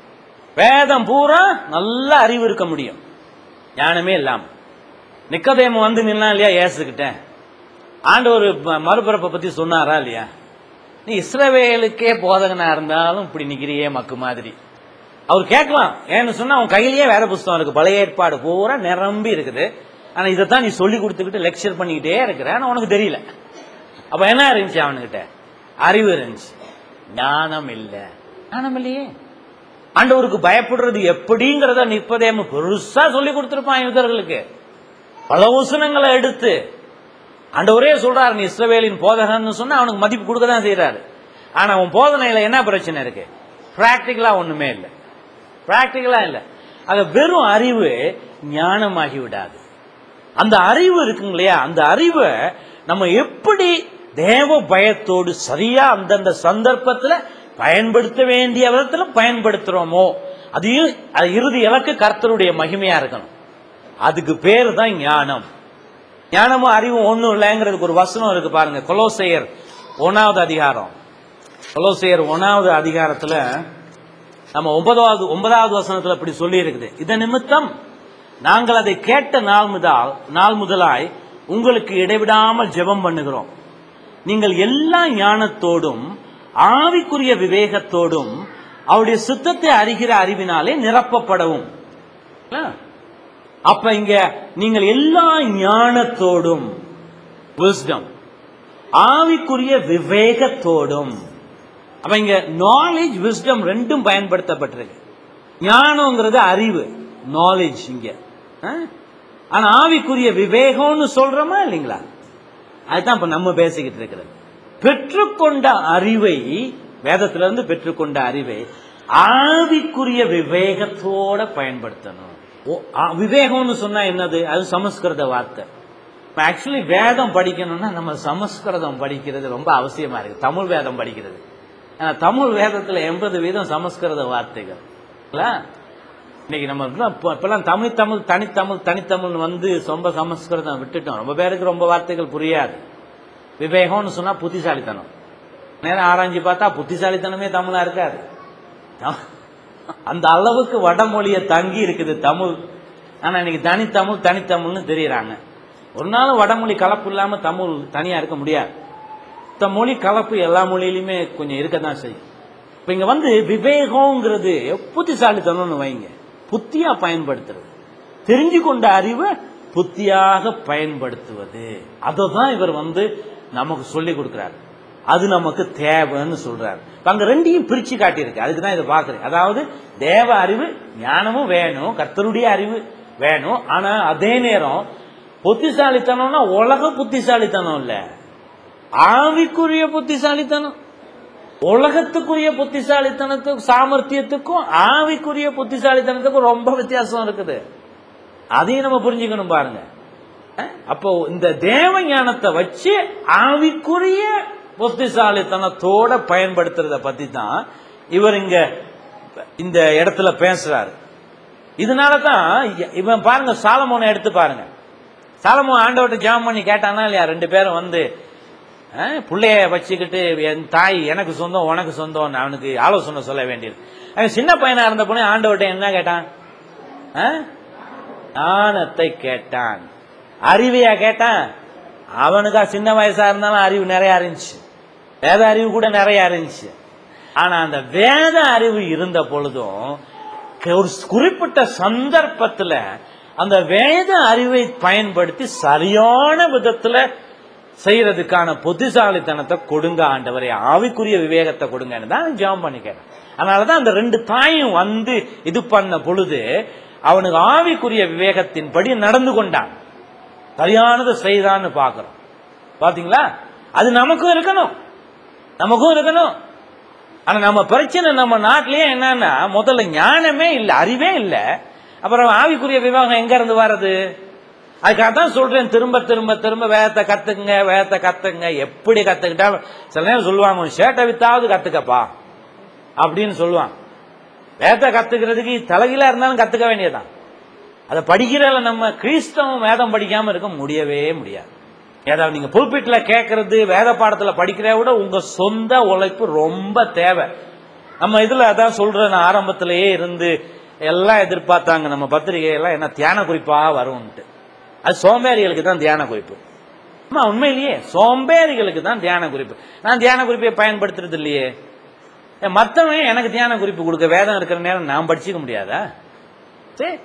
வேதம் பூரா நல்ல அறிவு இருக்க முடியும் ஞானமே இல்லாம நிக்கதேமம் வந்து நின்னா இல்லையா ஏசுகிட்ட ஆண்டவர் ம- மறுபிறப்பை பத்தி சொன்னாரா இல்லையா நீ இஸ்ரவேலுக்கே போதகனா இருந்தாலும் இப்படி நிக்கிறியே மக்கு மாதிரி அவர் கேட்கலாம் ஏன்னு சொன்னா அவன் கையிலேயே வேற புஸ்தகம் இருக்கு பழைய ஏற்பாடு பூரா நிரம்பி இருக்குது ஆனா இதைத்தான் நீ சொல்லி கொடுத்துக்கிட்டு லெக்சர் பண்ணிக்கிட்டே இருக்கிற ஆனா உனக்கு தெரியல அப்ப என்ன இருந்துச்சு அவனுக்கிட்ட அறிவு இருந்துச்சு ஞானம் இல்ல ஞானம் இல்லையே ஆண்டவருக்கு பயப்படுறது எப்படிங்கிறத நிப்பதேம பெருசா சொல்லி கொடுத்திருப்பான் யூதர்களுக்கு பல வசனங்களை எடுத்து ஆண்டவரே சொல்றாரு நீ இஸ்ரவேலின் போதகன்னு சொன்னா அவனுக்கு மதிப்பு கொடுக்க தான் செய்யறாரு ஆனா அவன் போதனையில என்ன பிரச்சனை இருக்கு பிராக்டிக்கலா ஒண்ணுமே இல்லை பிராக்டிக்கலா இல்ல அது வெறும் அறிவு ஞானமாகி விடாது அந்த அறிவு இருக்குங்க இல்லையா அந்த அறிவை நம்ம எப்படி தேவ பயத்தோடு சரியா அந்தந்த சந்தர்ப்பத்துல பயன்படுத்த வேண்டிய விதத்துல பயன்படுத்துறோமோ அதையும் அது இறுதி இலக்கு கர்த்தருடைய மகிமையா இருக்கணும் அதுக்கு பேர் தான் ஞானம் ஞானமும் அறிவும் ஒண்ணும் இல்லைங்கிறதுக்கு ஒரு வசனம் இருக்கு பாருங்க கொலோசையர் ஒன்னாவது அதிகாரம் கொலோசையர் ஒன்னாவது அதிகாரத்துல நம்ம ஒன்பதாவது ஒன்பதாவது வசனத்துல இப்படி சொல்லி இருக்குது இதன் நிமித்தம் நாங்கள் அதை கேட்ட நாள் முதல் நாள் முதலாய் உங்களுக்கு இடைவிடாமல் ஜெபம் பண்ணுகிறோம் நீங்கள் எல்லா ஞானத்தோடும் ஆவிக்குரிய விவேகத்தோடும் அவருடைய சுத்தத்தை அறிகிற அறிவினாலே நிரப்பப்படவும் இல்ல? அப்ப இங்க நீங்கள் எல்லா ஞானத்தோடும் wisdom ஆவிக்குரிய விவேகத்தோடும் அப்ப இங்க நாலேஜ் wisdom ரெண்டும் பயன்படுத்தப்பட்டிருக்கு ஞானம்ங்கிறது அறிவு நாலேஜ் இங்க ஆ? ஆனா ஆவிக்குரிய விவேகம்னு சொல்றோமா இல்லைங்களா அதுதான் இப்ப நம்ம பேசிக்கிட்டு இருக்கிறது பெற்றுக்கொண்ட அறிவை வேதத்திலிருந்து பெற்றுக்கொண்ட அறிவை ஆவிக்குரிய விவேகத்தோட பயன்படுத்தணும் ஓ, ஆ, விவேகம்னு சொன்னா என்னது அது சமஸ்கிருத வார்த்தை ஆக்சுவலி வேதம் படிக்கணும்னா நம்ம சமஸ்கிருதம் படிக்கிறது ரொம்ப அவசியமா இருக்கு தமிழ் வேதம் படிக்கிறது ஆனா தமிழ் வேதத்துல எண்பது வீதம் சமஸ்கிருத வார்த்தைகள் இல்ல? இன்னைக்கு நம்ம எல்லாம் இப்ப- இப்பெல்லாம் தமிழ் தமிழ் தனித்தமிழ் தனித்தமிழ் வந்து ரொம்ப சமஸ்கிருதம் விட்டுட்டோம் ரொம்ப பேருக்கு ரொம்ப வார்த்தைகள் புரியாது விவேகம்னு சொன்னா புத்திசாலித்தனம் நேரம் ஆராய்ஞ்சு பார்த்தா புத்திசாலித்தனமே தமிழா இருக்காது த- அந்த அளவுக்கு வடமொழிய தங்கி இருக்குது தமிழ் ஆனா இன்னைக்கு தனித்தமிழ் தனித்தமிழ்னு தெரியறாங்க ஒரு நாள் வடமொழி கலப்பு இல்லாம தமிழ் தனியா இருக்க முடியாது இந்த மொழி கலப்பு எல்லா மொழியிலுமே கொஞ்சம் இருக்க தான் செய்யும் இப்ப இங்க வந்து விவேகம்ங்கிறது புத்திசாலித்தனம்னு வைங்க புத்தியா பயன்படுத்துறது தெரிஞ்சு கொண்ட அறிவை புத்தியாக பயன்படுத்துவது அதை தான் இவர் வந்து நமக்கு சொல்லி கொடுக்கிறார் அது நமக்கு தேவைன்னு சொல்றாரு இப்ப அங்க ரெண்டையும் பிரிச்சு காட்டியிருக்கு அதுக்கு தான் இதை பாக்குறேன் அதாவது தேவ அறிவு ஞானமும் வேணும் கர்த்தருடைய அறிவு வேணும் ஆனா அதே நேரம் புத்திசாலித்தனம்னா உலக புத்திசாலித்தனம் இல்ல ஆவிக்குரிய புத்திசாலித்தனம் உலகத்துக்குரிய புத்திசாலித்தனத்துக்கும் சாமர்த்தியத்துக்கும் ஆவிக்குரிய புத்திசாலித்தனத்துக்கும் ரொம்ப வித்தியாசம் இருக்குது அதையும் நம்ம புரிஞ்சுக்கணும் பாருங்க அஹ், அப்போ இந்த தேவ ஞானத்தை வச்சு ஆவிக்குரிய புத்திசாலித்தனத்தோட பயன்படுத்துறத பத்தி தான் இவர் இங்க இந்த இடத்துல பேசுறாரு இதனால தான் இவன் பாருங்க சாலமோனை எடுத்து பாருங்க சாலமோன் ஆண்டவர்கிட்ட ஜெபம் பண்ணி கேட்டானா இல்லையா ரெண்டு பேரும் வந்து அஹ், புள்ளைய வச்சுக்கிட்டு என் தாய் எனக்கு சொந்தம் உனக்கு சொந்தம் அவனுக்கு ஆலோசனை சொல்ல வேண்டியது அவன் சின்ன பையனா இருந்த பொண்ணு ஆண்டவர்கிட்ட என்ன கேட்டான் அஹ்? ஞானத்தை கேட்டான் அறிவையா கேட்டான் அவனுக்கா சின்ன வயசா இருந்தாலும் அறிவு நிறைய இருந்துச்சு வேத அறிவு கூட நிறைய இருந்துச்சு ஆனா அந்த வேத அறிவு இருந்த பொழுதும் க- ஒரு குறிப்பிட்ட சந்தர்ப்பத்துல அந்த வேத அறிவை பயன்படுத்தி சரியான விதத்துல செய்யறதுக்கான புத்திசாலித்தனத்தை கொடுங்க ஆண்டவரே ஆவிக்குரிய விவேகத்தை கொடுங்கன்னு தான் ஜெபம் பண்ணிக்கிறேன் அதனாலதான் அந்த ரெண்டு தாயும் வந்து இது பண்ண பொழுது அவனுக்கு ஆவிக்குரிய விவேகத்தின்படி நடந்து கொண்டான் சரியானதை செய்தான்னு பார்க்கிறோம் பாத்தீங்களா அது நமக்கும் இருக்கணும் நமக்கும் இருக்கணும் ஆனா நம்ம பிரச்சனை நம்ம நாட்டிலேயே என்னன்னா முதல்ல ஞானமே இல்ல அறிவே இல்ல அப்புறம் ஆவிக்குரிய விவாகம் எங்க இருந்து வர்றது அதுக்காக தான் சொல்றேன் திரும்ப திரும்ப திரும்ப வேதத்தை கத்துக்குங்க வேதத்தை கத்துக்குங்க எப்படி கத்துக்கிட்டாலும் சில நேரம் சொல்லுவாங்க "உன் ஷேட்டை வித்தாவது கத்துக்கப்பா அப்படின்னு சொல்லுவாங்க வேதத்தை கத்துக்கிறதுக்கு தலைகீழா இருந்தாலும் கத்துக்க வேண்டியதுதான் அதை படிக்கிறதுல நம்ம கிறிஸ்தவம் வேதம் படிக்காம இருக்க முடியவே முடியாது ஏதாவது நீங்க புல்பிட்ல கேட்கறது வேத பாடத்துல படிக்கிறத விட உங்க சொந்த உழைப்பு ரொம்ப தேவை நம்ம இதுல அதான் சொல்றேன் நான் ஆரம்பத்திலேயே இருந்து எல்லாம் எதிர்பார்த்தாங்க நம்ம பத்திரிகை எல்லாம் என்ன தியான குறிப்பா வரும்ன்ட்டு அது சோம்பேறிகளுக்கு தான் தியான குறிப்பு ஆமா உண்மையிலேயே சோம்பேறிகளுக்கு தான் தியான குறிப்பு நான் தியான குறிப்பை பயன்படுத்துறது இல்லையே ஏன் மத்தவன் எனக்கு தியான குறிப்பு கொடுக்க வேதம் இருக்கிற நேரம் நான் படிச்சுக்க முடியாதா சரி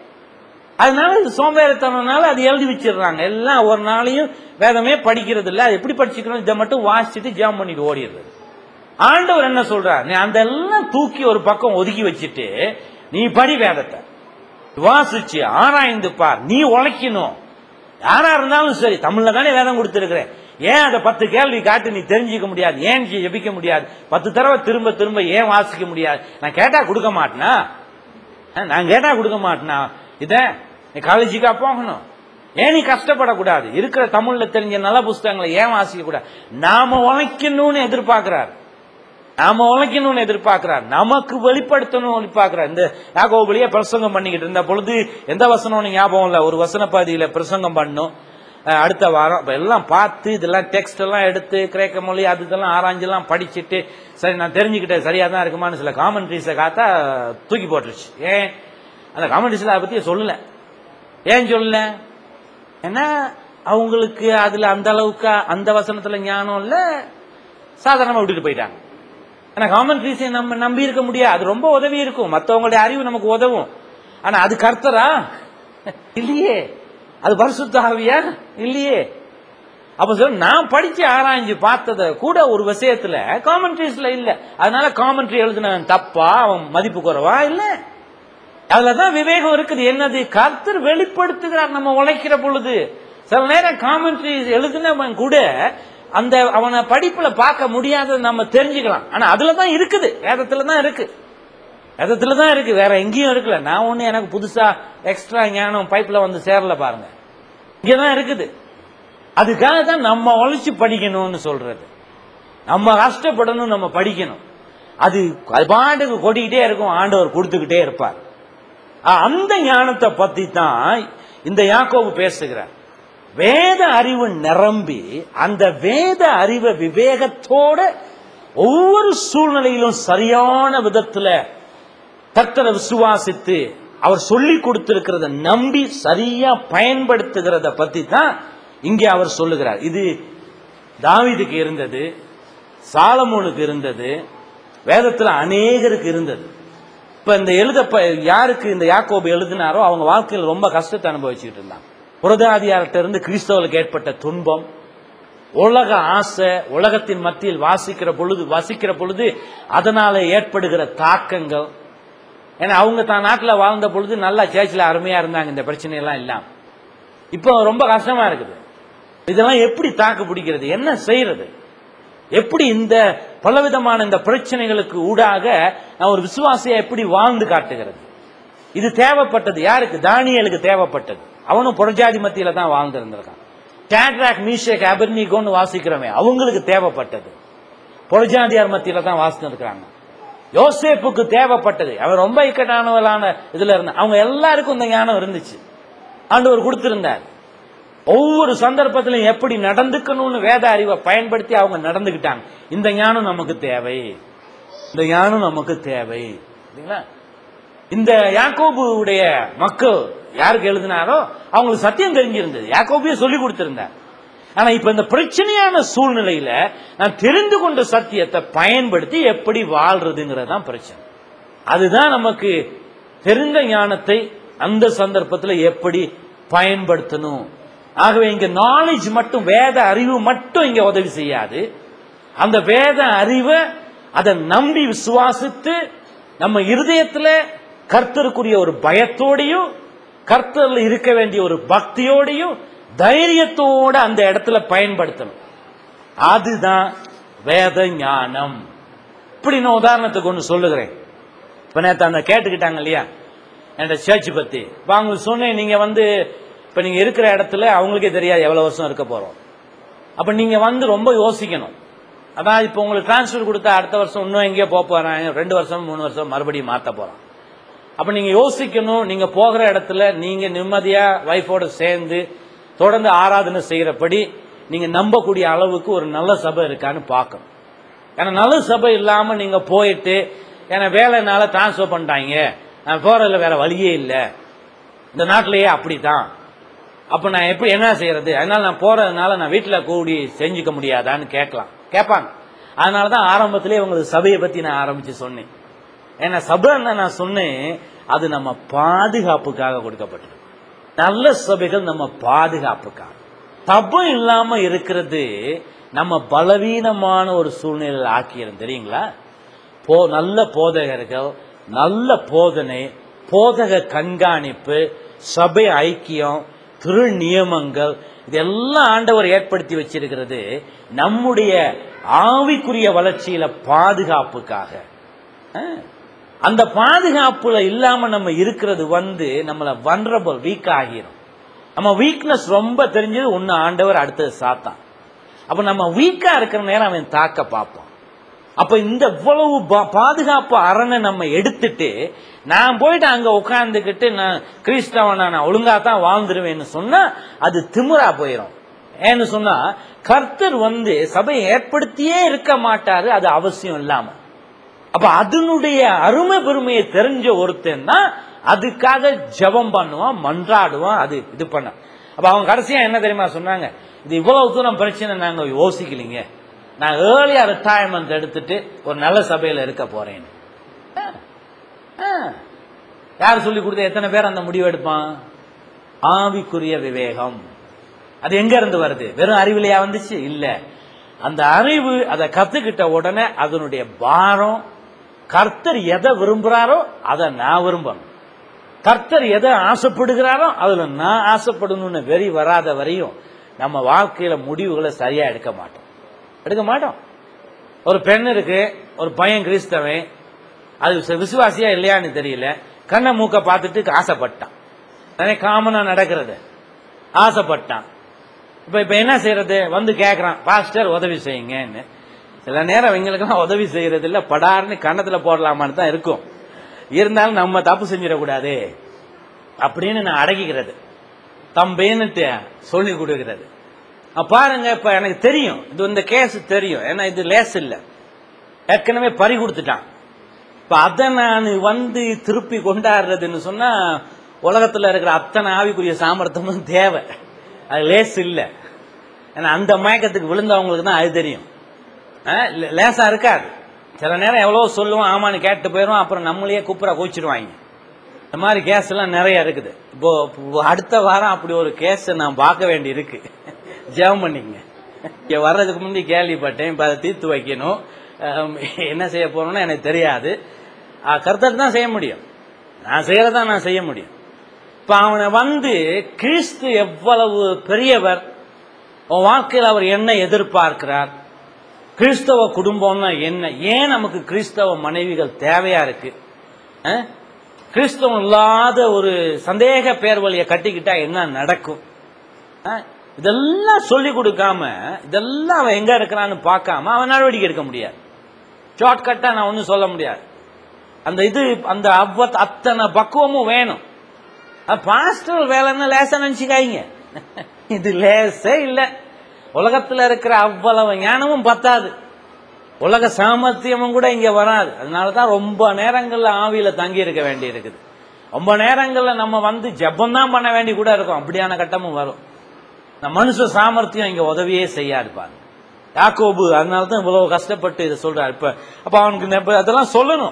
அதனால இது சோம்பேறித்தனம்னால அது எழுதி வச்சிடுறாங்க எல்லாம் ஒரு நாளையும் வேதமே படிக்கிறது இல்ல அது எப்படி படிச்சுக்கணும் இதை மட்டும் வாசிச்சுட்டு ஜெபம் பண்ணிட்டு ஓடிடுறது ஆண்டவர் என்ன சொல்றார் நீ அந்த எல்லாம் தூக்கி ஒரு பக்கம் ஒதுக்கி வச்சுட்டு நீ படி வேதத்தை வாசிச்சு ஆராய்ந்து பார் நீ உழைக்கணும் யாரா இருந்தாலும் சரி தமிழ்ல தானே வேதம் கொடுத்திருக்கிறேன் ஏன் அதை பத்து கேள்வி காட்டு நீ தெரிஞ்சுக்க முடியாது ஏன் ஜெபிக்க முடியாது பத்து தடவை திரும்ப திரும்ப ஏன் வாசிக்க முடியாது நான் கேட்டா கொடுக்க மாட்டேனா அஹ், நான் கேட்டா கொடுக்க மாட்டேனா இத நீ காலேஜுக்கா போகணும் ஏன் நீ கஷ்டப்படக்கூடாது இருக்கிற தமிழ்ல தெரிஞ்ச நல்ல புஸ்தகங்களை ஏன் வாசிக்க கூடாது நாம உழைக்கணும்னு எதிர்பார்க்கிறார் நாம உழைக்கணும்னு எதிர்பார்க்கிறார் நமக்கு வெளிப்படுத்தணும் எதிர்பார்க்கிறார் இந்த யாகோபலியே பிரசங்கம் பண்ணிக்கிட்டு இருந்த பொழுது எந்த வசனம்னு ஞாபகம் இல்ல ஒரு வசன பாதியில பிரசங்கம் பண்ணும் அஹ் அடுத்த வாரம் இப்ப எல்லாம் பார்த்து இதெல்லாம் டெக்ஸ்ட் எல்லாம் எடுத்து கிரேக்க மொழி அது இதெல்லாம் ஆராய்ஞ்செல்லாம் படிச்சுட்டு சரி நான் தெரிஞ்சுக்கிட்டேன் சரியா தான் இருக்குமான்னு சில காமெண்ட்ரிஸை காத்தா தூக்கி போட்டுருச்சு ஏன் அந்த காமெண்ட்ரிஸ்ல அதை பத்தி சொல்லல ஏன் சொல்லல ஏன்னா அவங்களுக்கு அதுல அந்த அளவுக்கு அந்த வசனத்துல ஞானம் இல்ல சாதாரணமா விட்டுட்டு போயிட்டாங்க ஆனா காமெண்ட்ரிஸை நம்ம நம்பி இருக்க முடியாது அது ரொம்ப உதவி இருக்கும் மத்தவங்களுடைய அறிவு நமக்கு உதவும் ஆனா அது கர்த்தரா இல்லையே அது பரிசுத்த ஆவியா இல்லையே அப்ப சொல்ல நான் படிச்சு ஆராய்ஞ்சு பார்த்தத கூட ஒரு விஷயத்துல காமெண்ட்ரிஸ்ல இல்ல அதனால காமெண்ட்ரி எழுதினவன் தப்பா அவன் மதிப்பு குறைவா இல்ல அதுலதான் விவேகம் இருக்குது என்னது கர்த்தர் வெளிப்படுத்துகிறார் நம்ம உழைக்கிற பொழுது சில நேரம் காமெண்ட்ரி எழுதினவன் கூட அந்த அவனை படிப்புல பார்க்க முடியாததை நம்ம தெரிஞ்சுக்கலாம் ஆனா அதுல தான் இருக்குது வேதத்துல தான் இருக்கு வேதத்துல தான் இருக்கு வேற எங்கேயும் இருக்குல்ல நான் ஒண்ணு எனக்கு புதுசா எக்ஸ்ட்ரா ஞானம் பைப்ல வந்து சேரல பாருங்க இங்கதான் இருக்குது அதுக்காக தான் நம்ம உழைச்சு படிக்கணும்னு சொல்றது நம்ம கஷ்டப்படணும் நம்ம படிக்கணும் அது அது பாட்டுக்கு கொட்டிக்கிட்டே இருக்கும் ஆண்டவர் கொடுத்துக்கிட்டே இருப்பார் ஆ, அந்த ஞானத்தை பத்தி தான் இந்த யாக்கோபு பேசுகிறார் வேத அறிவு நிரம்பி அந்த வேத அறிவை விவேகத்தோட ஒவ்வொரு சூழ்நிலையிலும் சரியான விதத்துல கர்த்தரை விசுவாசித்து அவர் சொல்லி கொடுத்திருக்கிறத நம்பி சரியா பயன்படுத்துகிறத பத்தி தான் இங்கே அவர் சொல்லுகிறார் இது தாவீதுக்கு இருந்தது சாலமோனுக்கு இருந்தது வேதத்துல அநேகருக்கு இருந்தது இப்ப இந்த எழுத யாருக்கு இந்த யாக்கோபு எழுதினாரோ அவங்க வாழ்க்கையில் ரொம்ப கஷ்டத்தை அனுபவிச்சுட்டு இருந்தாங்க புரதாதியார்கிட்ட இருந்து கிறிஸ்தவர்களுக்கு ஏற்பட்ட துன்பம் உலக ஆசை உலகத்தின் மத்தியில் வாசிக்கிற பொழுது வசிக்கிற பொழுது அதனால ஏற்படுகிற தாக்கங்கள் ஏன்னா அவங்க தான் நாட்டில் வாழ்ந்த பொழுது நல்லா சேர்ச்சில் அருமையா இருந்தாங்க இந்த பிரச்சனை எல்லாம் இல்லாம இப்போ ரொம்ப கஷ்டமா இருக்குது இதெல்லாம் எப்படி தாக்கு பிடிக்கிறது என்ன செய்யறது எப்படி இந்த பலவிதமான இந்த பிரச்சனைகளுக்கு ஊடாக நான் ஒரு விசுவாசியா எப்படி வாழ்ந்து காட்டுகிறது இது தேவைப்பட்டது யாருக்கு தானியலுக்கு தேவைப்பட்டது அவனும் புறஜாதி மத்தியில தான் வாழ்ந்திருந்திருக்கான் டேட்ராக் மீஷேக் அபர்னிகோன்னு வாசிக்கிறவன் அவங்களுக்கு தேவைப்பட்டது புறஜாதியார் மத்தியில தான் வாசிச்சிருக்கிறாங்க யோசேப்புக்கு தேவைப்பட்டது அவன் ரொம்ப இக்கட்டானவளான இதுல இருந்தான் அவங்க எல்லாருக்கும் இந்த ஞானம் இருந்துச்சு ஆண்டவர் கொடுத்திருந்தார் ஒவ்வொரு சந்தர்ப்பத்திலும் எப்படி நடந்துக்கணும்னு வேத அறிவை பயன்படுத்தி அவங்க நடந்துக்கிட்டாங்க இந்த ஞானம் நமக்கு தேவை இந்த ஞானம் நமக்கு தேவை சரிங்களா இந்த யாக்கோபுடைய மக்கள் யாருக்கு எழுதினாரோ அவங்களுக்கு சத்தியம் தெரிஞ்சிருந்தது யாக்கோபையே சொல்லி கொடுத்திருந்தார் ஆனா இப்ப இந்த பிரச்சனையான சூழ்நிலையில நான் தெரிந்து கொண்ட சத்தியத்தை பயன்படுத்தி எப்படி வாழ்றதுங்கிறது தான் பிரச்சனை அதுதான் நமக்கு தெரிந்த ஞானத்தை அந்த சந்தர்ப்பத்தில் எப்படி பயன்படுத்தணும் ஆகவே இங்க நாலேஜ் மட்டும் வேத அறிவு மட்டும் இங்க உதவி செய்யாது அந்த வேத அறிவை அதை நம்பி விசுவாசித்து நம்ம இருதயத்துல கர்த்தருக்குரிய ஒரு பயத்தோடையும் கர்த்தர்ல இருக்க வேண்டிய ஒரு பக்தியோடையும் தைரியத்தோட அந்த இடத்துல பயன்படுத்தணும் அதுதான் வேத ஞானம் இப்படி நான் உதாரணத்துக்கு ஒன்று சொல்லுகிறேன் இப்போ நேற்று அந்த கேட்டுக்கிட்டாங்க இல்லையா என்கிட்ட சர்ச் பற்றி இப்போ அவங்களுக்கு சொன்னேன் நீங்கள் வந்து இப்போ நீங்கள் இருக்கிற இடத்துல அவங்களுக்கே தெரியாது எவ்வளோ வருஷம் இருக்க போகிறோம் அப்போ நீங்கள் வந்து ரொம்ப யோசிக்கணும் அதான் இப்போ உங்களுக்கு டிரான்ஸ்ஃபர் கொடுத்தா அடுத்த வருஷம் இன்னும் எங்கேயோ போக போகிறாங்க ரெண்டு வருஷம் மூணு வருஷம் மறுபடியும் மாற்ற போகிறோம் அப்போ நீங்கள் யோசிக்கணும் நீங்கள் போகிற இடத்துல நீங்கள் நிம்மதியாக ஒய்ஃபோட சேர்ந்து தொடர்ந்து ஆராதனை செய்கிறபடி நீங்கள் நம்பக்கூடிய அளவுக்கு ஒரு நல்ல சபை இருக்கான்னு பார்க்கணும் ஏன்னா நல்ல சபை இல்லாமல் நீங்கள் போயிட்டு ஏன்னா வேலைனால டிரான்ஸ்ஃபர் பண்ணிட்டாங்க நான் போகிறதுல வேற வழியே இல்லை இந்த நாட்டிலேயே அப்படித்தான் அப்போ நான் எப்படி என்ன செய்யறது அதனால நான் போறதுனால நான் வீட்டில் கூடி செஞ்சுக்க முடியாதான்னு கேட்கலாம் கேட்பாங்க அதனால தான் ஆரம்பத்திலே உங்களுக்கு சபையை பற்றி நான் ஆரம்பிச்சு சொன்னேன் ஏன்னா சபைன்னு நான் சொன்னேன் அது நம்ம பாதுகாப்புக்காக கொடுக்கப்பட்டது நல்ல சபைகள் நம்ம பாதுகாப்புக்காக சபை இல்லாம இருக்கிறது நம்ம பலவீனமான ஒரு சூழ்நிலையில் ஆக்கிடும் தெரியுங்களா போ நல்ல போதகர்கள் நல்ல போதனை போதக கண்காணிப்பு சபை ஐக்கியம் திரு நியமங்கள் இதெல்லாம் ஆண்டவர் ஏற்படுத்தி வச்சிருக்கிறது நம்முடைய ஆவிக்குரிய வளர்ச்சியில பாதுகாப்புக்காக அஹ், அந்த பாதுகாப்புல இல்லாம நம்ம இருக்கிறது வந்து நம்மள வன்ரபிள் வீக் ஆகிரும் நம்ம வீக்னஸ் ரொம்ப தெரிஞ்சது ஒன்னு ஆண்டவர் அடுத்தது சாத்தான் அப்ப நம்ம வீக்கா இருக்கிற நேரம் அவன் தாக்க பார்ப்பான் அப்ப இந்த இவ்வளவு பா- பாதுகாப்பு அரணை நம்ம எடுத்துட்டு நான் போயிட்டு அங்க உட்கார்ந்துக்கிட்டு நான் கிறிஸ்தவனா நான் ஒழுங்கா தான் வாழ்ந்துருவேன்னு சொன்னா அது திமிரா போயிடும் ஏன்னு சொன்னா கர்த்தர் வந்து சபையை ஏற்படுத்தியே இருக்க மாட்டாரு அது அவசியம் இல்லாம அப்ப அதனுடைய அருமை பெருமையை தெரிஞ்ச ஒருத்தன் தான் அதுக்காக ஜெபம் பண்ணுவான் மன்றாடுவான் அது இது பண்ண அப்ப அவங்க கடைசியா என்ன தெரியுமா சொன்னாங்க இது இவ்வளவு தூரம் பிரச்சனை நாங்க யோசிக்கலீங்க நான் ஏர்லியா ரிட்டையர்மெண்ட் எடுத்துட்டு ஒரு நல்ல சபையில இருக்க போறேன் யார் சொல்லி கொடுத்த எத்தனை பேர் அந்த முடிவு எடுப்பான் ஆவிக்குரிய விவேகம் அது எங்க இருந்து வருது வெறும் அறிவிலையா வந்துச்சு இல்ல அந்த அறிவு அதை கத்துக்கிட்ட உடனே அதனுடைய பாரம் கர்த்தர் எதை விரும்புறாரோ அதை நான் விரும்பணும் கர்த்தர் எதை ஆசைப்படுகிறாரோ அதுல நான் ஆசைப்படணும்னு வெறி வராத வரையும் நம்ம வாழ்க்கையில முடிவுகளை சரியா எடுக்க மாட்டோம் எடுக்க மாட்டோம் ஒரு பெண் இருக்கு ஒரு பையன் கிறிஸ்தவன் அது ச- விசுவாசியா இல்லையான்னு தெரியல கண்ணை மூக்க பார்த்துட்டு ஆசைப்பட்டான் தானே காமனா நடக்கிறது ஆசைப்பட்டான் இப்ப இப்ப என்ன செய்யறது வந்து கேக்குறான் பாஸ்டர் உதவி செய்யுங்கன்னு சில நேரம் இவங்களுக்கெல்லாம் உதவி செய்யறது இல்ல படார்னு கன்னத்துல போடலாமான்னு தான் இருக்கும் இருந்தாலும் நம்ம தப்பு செஞ்சிடக்கூடாது அப்படின்னு நான் அடக்கிக்கிறது தம்பின்னுட்டு சொல்லி கொடுக்கிறது அப்ப பாருங்க இப்ப எனக்கு தெரியும் இது இந்த கேஸ் தெரியும் ஏன்னா இது லேஸ் இல்ல ஏற்கனவே பறி கொடுத்துட்டான் இப்ப அதை நான் வந்து திருப்பி கொண்டாடுறதுன்னு சொன்னா உலகத்துல இருக்கிற அத்தனை ஆவிக்குரிய சாமர்த்தியமும் தேவை அது லேஸ் இல்ல ஏன்னா அந்த மயக்கத்துக்கு விழுந்தவங்களுக்கு தான் அது தெரியும் ஆ, லே- லேசா இருக்காது சில நேரம் எவ்வளவோ சொல்லுவோம் ஆமான்னு கேட்டு போயிடும் அப்புறம் நம்மளையே குப்புற குச்சிடுவாங்க இந்த மாதிரி கேஸ் எல்லாம் நிறைய இருக்குது இப்போ இப்போ அடுத்த வாரம் அப்படி ஒரு கேஸ் நான் பார்க்க வேண்டி இருக்கு ஜெபம் பண்ணிக்கங்க இங்க வர்றதுக்கு முந்தி கேள்விப்பட்டேன் இப்ப அதை தீர்த்து வைக்கணும் அஹ் என்ன செய்ய போறோம்னு எனக்கு தெரியாது அஹ் கர்த்தர் தான் செய்ய முடியும் நான் செய்யறதா நான் செய்ய முடியும் இப்ப அவனை வந்து கிறிஸ்து எவ்வளவு பெரியவர் உன் வாழ்க்கையில் அவர் என்ன எதிர்பார்க்கிறார் கிறிஸ்தவ குடும்பம்னா என்ன ஏன் நமக்கு கிறிஸ்தவ மனைவிகள் தேவையா இருக்கு அஹ்? கிறிஸ்தவம் இல்லாத ஒரு சந்தேக பேர் வழியை கட்டிக்கிட்டா என்ன நடக்கும் ஆ? இதெல்லாம் சொல்லி கொடுக்காம இதெல்லாம் அவன் எங்க இருக்கிறான்னு பார்க்காம அவன் நடவடிக்கை எடுக்க முடியாது ஷார்ட்கட்டா நான் ஒன்றும் சொல்ல முடியாது அந்த இது அந்த அவ்வ அத்தனை பக்குவமும் வேணும் பாஸ்டர் வேலைன்னு லேசா நினைச்சுக்காய்ங்க இது லேசே இல்லை உலகத்துல இருக்கிற அவ்வளவு ஞானமும் பத்தாது உலக சாமர்த்தியமும் கூட இங்க வராது அதனால தான் ரொம்ப நேரங்கள்ல ஆவியில தங்கி இருக்க வேண்டி இருக்குது ரொம்ப நேரங்கள்ல நம்ம வந்து ஜெபம் தான் பண்ண வேண்டி கூட இருக்கும் அப்படியான கட்டமும் வரும் இந்த மனுஷ சாமர்த்தியம் இங்க உதவியே செய்யாது பாருங்க யாக்கோபு அதனால தான் இவ்வளவு கஷ்டப்பட்டு இதை சொல்றாரு இப்ப அப்ப அவனுக்கு நெப்ப- அதெல்லாம் சொல்லணும்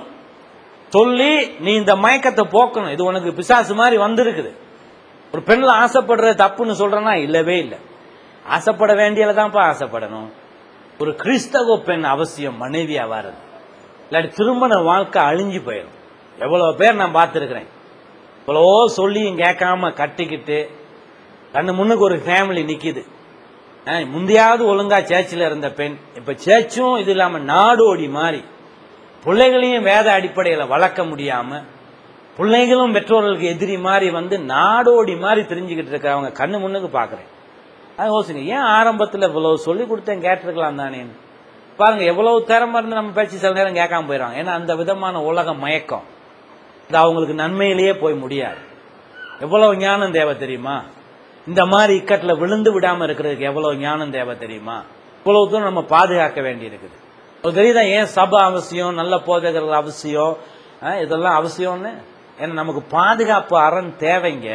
சொல்லி நீ இந்த மயக்கத்தை போக்கணும் இது உனக்கு பிசாசு மாதிரி வந்திருக்குது ஒரு பெண்ணில் ஆசைப்படுறது தப்புன்னு சொல்றேன்னா இல்லவே இல்லை ஆசைப்பட வேண்டியதுதான்ப்பா ஆசைப்படணும் ஒரு கிறிஸ்தவ பெண் அவசியம் மனைவியா வர்றது இல்லாட்டி திருமண வாழ்க்கை அழிஞ்சு போயிடும் எவ்வளவு பேர் நான் பார்த்துருக்கிறேன் இவ்வளவோ சொல்லியும் கேட்காம கட்டிக்கிட்டு கண்ணு முன்னுக்கு ஒரு ஃபேமிலி நிக்குது அஹ், முந்தையாவது ஒழுங்கா சேர்ச்சில் இருந்த பெண் இப்ப சேர்ச்சும் இது இல்லாம நாடோடி மாறி பிள்ளைகளையும் வேத அடிப்படையில் வளர்க்க முடியாம பிள்ளைகளும் பெற்றோர்களுக்கு எதிரி மாதிரி வந்து நாடோடி மாதிரி தெரிஞ்சுக்கிட்டு இருக்கிறவங்க கண்ணு முன்னுக்கு பார்க்குறேன் அது யோசிங்க ஏன் ஆரம்பத்தில் இவ்வளவு சொல்லி கொடுத்தேன் கேட்டிருக்கலாம் தானேன்னு பாருங்க எவ்வளவு திறமை இருந்து நம்ம பேச்சு சில நேரம் கேட்காம போயிடறாங்க ஏன்னா அந்த விதமான உலக மயக்கம் இது அவங்களுக்கு நன்மையிலேயே போய் முடியாது எவ்வளவு ஞானம் தேவை தெரியுமா இந்த மாதிரி இக்கட்டில் விழுந்து விடாம இருக்கிறதுக்கு எவ்வளவு ஞானம் தேவை தெரியுமா இவ்வளவு தூரம் நம்ம பாதுகாக்க வேண்டி இருக்குது உங்களுக்கு தெரியுதா ஏன் சபை அவசியம் நல்ல போதகர்கள் அவசியம் அஹ், இதெல்லாம் அவசியம்னு ஏன்னா நமக்கு பாதுகாப்பு அரண் தேவைங்க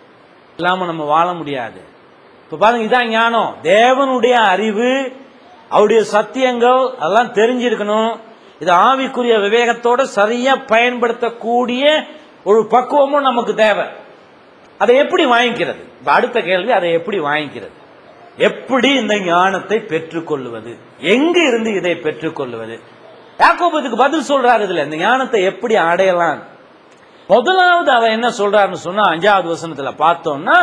இல்லாம நம்ம வாழ முடியாது இப்ப பாருங்க இதான் ஞானம் தேவனுடைய அறிவு அவருடைய சத்தியங்கள் அதெல்லாம் தெரிஞ்சிருக்கணும் இது ஆவிக்குரிய விவேகத்தோட சரியா பயன்படுத்தக்கூடிய ஒரு பக்குவமும் நமக்கு தேவை அதை எப்படி வாங்கிக்கிறது இப்ப அடுத்த கேள்வி அதை எப்படி வாங்கிக்கிறது எப்படி இந்த ஞானத்தை பெற்றுக்கொள்வது எங்க இருந்து இதை பெற்றுக்கொள்வது யாக்கோபு இதுக்கு பதில் சொல்றாரு இதுல இந்த ஞானத்தை எப்படி அடையலாம் முதலாவது அவர் என்ன சொல்றாருன்னு சொன்னா அஞ்சாவது வசனத்துல பார்த்தோம்னா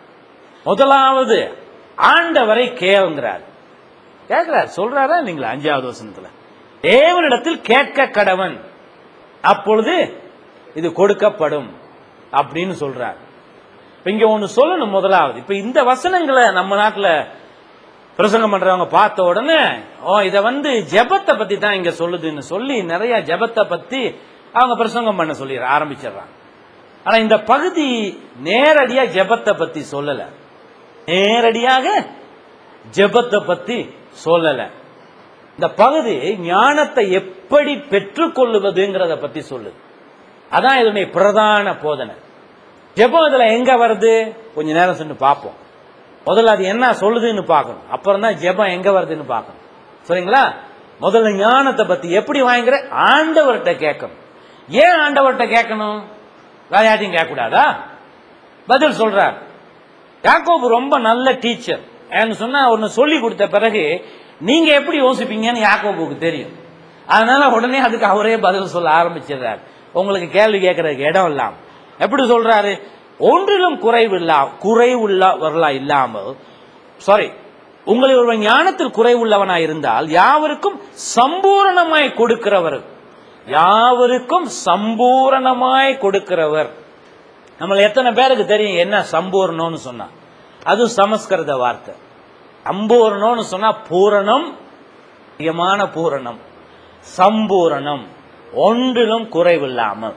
முதலாவது ஆண்டவரை கேளுங்கிறார் கேட்கிறார் சொல்றாரா இல்லைங்களா அஞ்சாவது வசனத்துல தேவனிடத்தில் கேட்க கடவன் அப்பொழுது இது கொடுக்கப்படும் அப்படின்னு சொல்றார் இப்ப இங்க ஒண்ணு சொல்லணும் முதலாவது இப்ப இந்த வசனங்களை நம்ம நாட்டுல பிரசங்கம் பண்றவங்க பார்த்த உடனே ஓ இத வந்து ஜெபத்தை பத்தி தான் இங்க சொல்லுதுன்னு சொல்லி நிறைய ஜெபத்தை பத்தி அவங்க பிரசங்கம் பண்ண சொல்லி ஆரம்பிச்சிடுறாங்க ஆனா இந்த பகுதி நேரடியா ஜெபத்தை பத்தி சொல்லல நேரடியாக ஜெபத்தை பத்தி சொல்லல இந்த பகுதி ஞானத்தை எப்படி பெற்றுக்கொள்ளுவதுங்கிறத பத்தி சொல்லுது அதான் இதனுடைய பிரதான போதனை ஜெபம் இதுல எங்க வருது கொஞ்ச நேரம் சென்று பார்ப்போம் முதல்ல அது என்ன சொல்லுதுன்னு பார்க்கணும் அப்புறம் தான் ஜெபம் எங்க வருதுன்னு பார்க்கணும் சரிங்களா முதல்ல ஞானத்தை பத்தி எப்படி வாங்கிக்கிற ஆண்டவர்கிட்ட கேட்கணும் ஏன் ஆண்டவர்கிட்ட கேட்கணும் வேற யார்ட்டையும் கேட்கக்கூடாதா பதில் சொல்றார் யாக்கோபு ரொம்ப நல்ல டீச்சர் ஏன்னு சொன்னா ஒன்னு சொல்லி கொடுத்த பிறகு நீங்க எப்படி யோசிப்பீங்கன்னு யாக்கோபுக்கு தெரியும் அதனால உடனே அதுக்கு அவரே பதில் சொல்ல ஆரம்பிச்சிடுறார் உங்களுக்கு கேள்வி கேட்கறதுக்கு இடம் இல்லாம எப்படி சொல்றாரு ஒன்றிலும் குறைவில்லா குறைவுள்ளவர்களா இல்லாமல் சாரி உங்களை ஒருவன் ஞானத்தில் குறைவுள்ளவனா இருந்தால் யாவருக்கும் சம்பூரணமாய் கொடுக்கிறவர் யாவருக்கும் சம்பூரணமாய் கொடுக்கிறவர் நம்மள எத்தனை பேருக்கு தெரியும் என்ன சம்பூர்ணம்னு சொன்னா அது சமஸ்கிருத வார்த்தை சம்பூர்ணம்னு சொன்னா பூரணம் அதிகமான பூரணம் சம்பூரணம் ஒன்றிலும் குறைவில்லாமல்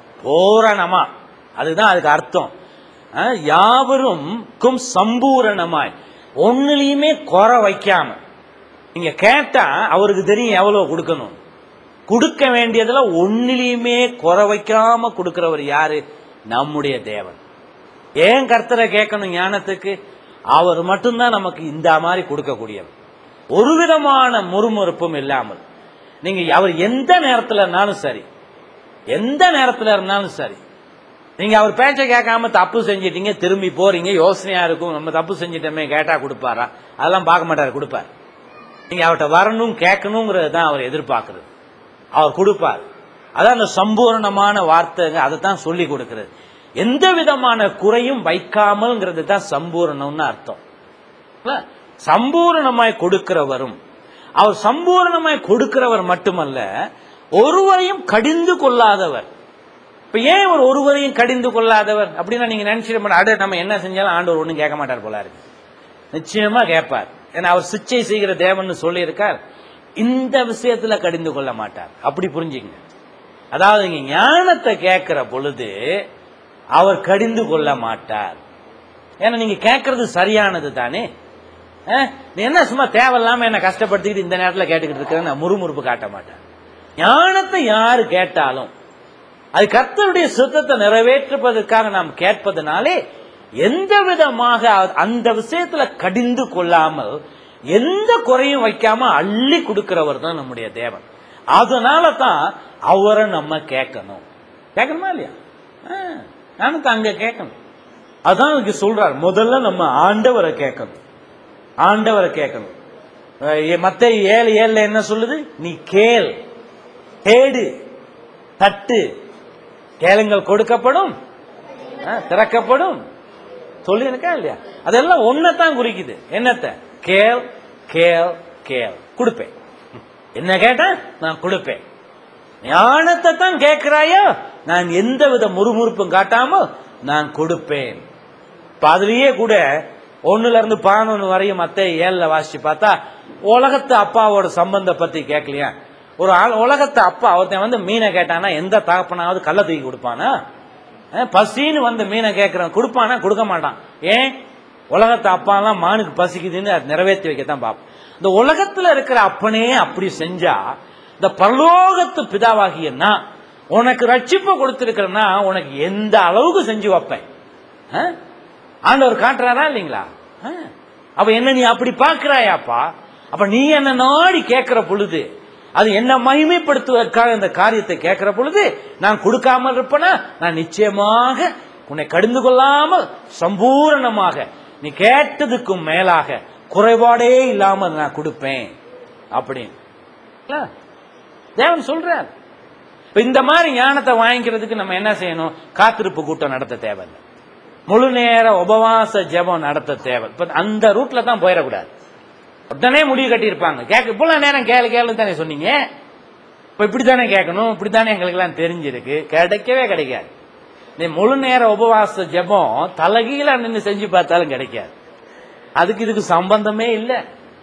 பூரணமா அதுதான் அதுக்கு அர்த்தம் அஹ், யாவருக்கும் சம்பூரணமாய் ஒன்னுலயுமே குறை வைக்காம நீங்க கேட்டா அவருக்கு தெரியும் எவ்வளவு கொடுக்கணும் கொடுக்க வேண்டியதுல ஒன்னிலையுமே குறை வைக்காம கொடுக்கிறவர் யாரு நம்முடைய தேவன் ஏன் கர்த்தரை கேட்கணும் ஞானத்துக்கு அவர் மட்டும்தான் நமக்கு இந்த மாதிரி கொடுக்கக்கூடியவர் ஒரு விதமான முறுமுறுப்பும் இல்லாமல் நீங்க அவர் எந்த நேரத்துல இருந்தாலும் சரி எந்த நேரத்துல இருந்தாலும் சரி நீங்க அவர் பேச்சை கேட்காம தப்பு செஞ்சிட்டீங்க திரும்பி போறீங்க யோசனையா இருக்கும் நம்ம தப்பு செஞ்சிட்டோமே கேட்டா கொடுப்பாரா அதெல்லாம் பார்க்க மாட்டாரு கொடுப்பார் நீங்க அவர்கிட்ட வரணும் கேட்கணுங்கிறது தான் அவர் எதிர்பார்க்கிறது அவர் கொடுப்பார் அதான் அந்த சம்பூரணமான வார்த்தைங்க அதை தான் சொல்லி கொடுக்கிறது எந்த விதமான குறையும் வைக்காமல்ங்கிறது தான் சம்பூரணம்னு அர்த்தம் இல்ல? சம்பூரணமாய் கொடுக்கிறவரும் அவர் சம்பூரணமாய் கொடுக்கிறவர் மட்டுமல்ல ஒருவரையும் கடிந்து கொள்ளாதவர் இப்ப ஏன் ஒரு ஒருவரையும் கடிந்து கொள்ளாதவர் அப்படின்னா நீங்க நினைச்சிட மாட்டா அட நம்ம என்ன செஞ்சாலும் ஆண்டவர் ஒண்ணும் கேட்க மாட்டார் போல இருக்கு நிச்சயமா கேட்பார் ஏன்னா அவர் சிச்சை செய்கிற தேவன் சொல்லி இருக்கார் இந்த விஷயத்துல கடிந்து கொள்ள மாட்டார் அப்படி புரிஞ்சுங்க அதாவது இங்க ஞானத்தை கேட்கிற பொழுது அவர் கடிந்து கொள்ள மாட்டார் ஏன்னா நீங்க கேட்கறது சரியானது தானே அஹ், நீ என்ன சும்மா தேவையில்லாம என்ன கஷ்டப்படுத்திக்கிட்டு இந்த நேரத்துல கேட்டுக்கிட்டு இருக்கிற நான் முறுமுறுப்பு காட்ட மாட்டேன் ஞானத்தை யாரு கேட்டாலும் அது கர்த்தருடைய சுத்தத்தை நிறைவேற்றுவதற்காக நாம் கேட்பதனாலே எந்த விதமாக அந்த விஷயத்துல கடிந்து கொள்ளாமல் எந்த குறையும் வைக்காம அள்ளி கொடுக்கிறவர் தான் நம்முடைய தேவன் அதனால தான் அவரை நம்ம கேட்கணும் கேட்கணுமா இல்லையா ஆ, ஞானத்தை அங்க கேட்கணும் அதான் இங்க சொல்றார் முதல்ல நம்ம ஆண்டவரை கேட்கணும் ஆண்டவரை கேட்கணும் அஹ் மத்த ஏழு ஏழுல என்ன சொல்லுது நீ கேள் தேடு தட்டு கேளுங்கள் கொடுக்கப்படும் அஹ் திறக்கப்படும் சொல்லி இருக்கா இல்லையா அதெல்லாம் ஒன்னதான் குறிக்குது என்னத்த கேள் கேள் கேள் கொடுப்பேன் என்ன கேட்டா நான் கொடுப்பேன் ஞானத்தை தான் கேட்கிறாயோ நான் எந்த வித முறுமுறுப்பும் காட்டாமல் நான் கொடுப்பேன் இப்ப அதுலயே கூட ஒண்ணுல இருந்து பதினொன்னு வரையும் மத்த ஏழுல வாசிச்சு பார்த்தா உலகத்து அப்பாவோட சம்பந்த பத்தி கேட்கலையா ஒரு ஆள் உலகத்து அப்பா ஒருத்தன் வந்து மீனை கேட்டானா எந்த தகப்பனாவது கள்ள தூக்கி கொடுப்பானா அஹ், பசின்னு வந்து மீனை கேட்கறான் கொடுப்பானா கொடுக்க மாட்டான் ஏன் உலகத்து அப்பாலாம் மானுக்கு பசிக்குதுன்னு அது நிறைவேற்றி வைக்கத்தான் பார்ப்போம் இந்த உலகத்துல இருக்கிற அப்பனே அப்படி செஞ்சா இந்த பரலோகத்து பிதாவாகிய நான் உனக்கு ரட்சிப்பு கொடுத்திருக்கிறேன்னா உனக்கு எந்த அளவுக்கு செஞ்சு வைப்பேன் ஆ? ஆண்டவர் காட்டுறாரா இல்லைங்களா ஆ. அப்ப என்ன நீ அப்படி பார்க்கிறாயாப்பா அப்ப நீ என்ன நாடி கேட்கிற பொழுது அது என்ன மகிமைப்படுத்துவதற்காக இந்த காரியத்தை கேட்கிற பொழுது நான் கொடுக்காமல் இருப்பேனா நான் நிச்சயமாக உன்னை கடிந்து கொள்ளாமல் சம்பூரணமாக நீ கேட்டதுக்கும் மேலாக குறைபாடே இல்லாமல் நான் கொடுப்பேன் அப்படின்னு இல்ல? தேவன் சொல்றார் இப்ப இந்த மாதிரி ஞானத்தை வாங்கிக்கிறதுக்கு நம்ம என்ன செய்யணும் காத்திருப்பு கூட்டம் நடத்த தேவையில்லை முழு நேர உபவாச ஜெபம் நடத்த தேவை இப்ப அந்த ரூட்ல தான் போயிடக்கூடாது உடனே முடிவு கட்டியிருப்பாங்க கேட்க இவ்வளவு நேரம் கேளு கேளுன்னு தானே சொன்னீங்க இப்ப இப்படித்தானே கேட்கணும் இப்படித்தானே எங்களுக்கு எல்லாம் தெரிஞ்சிருக்கு கிடைக்கவே கிடைக்காது நீ முழு நேர உபவாச ஜெபம் தலகீழ நின்று செஞ்சு பார்த்தாலும் கிடைக்காது அதுக்கு இதுக்கு சம்பந்தமே இல்லை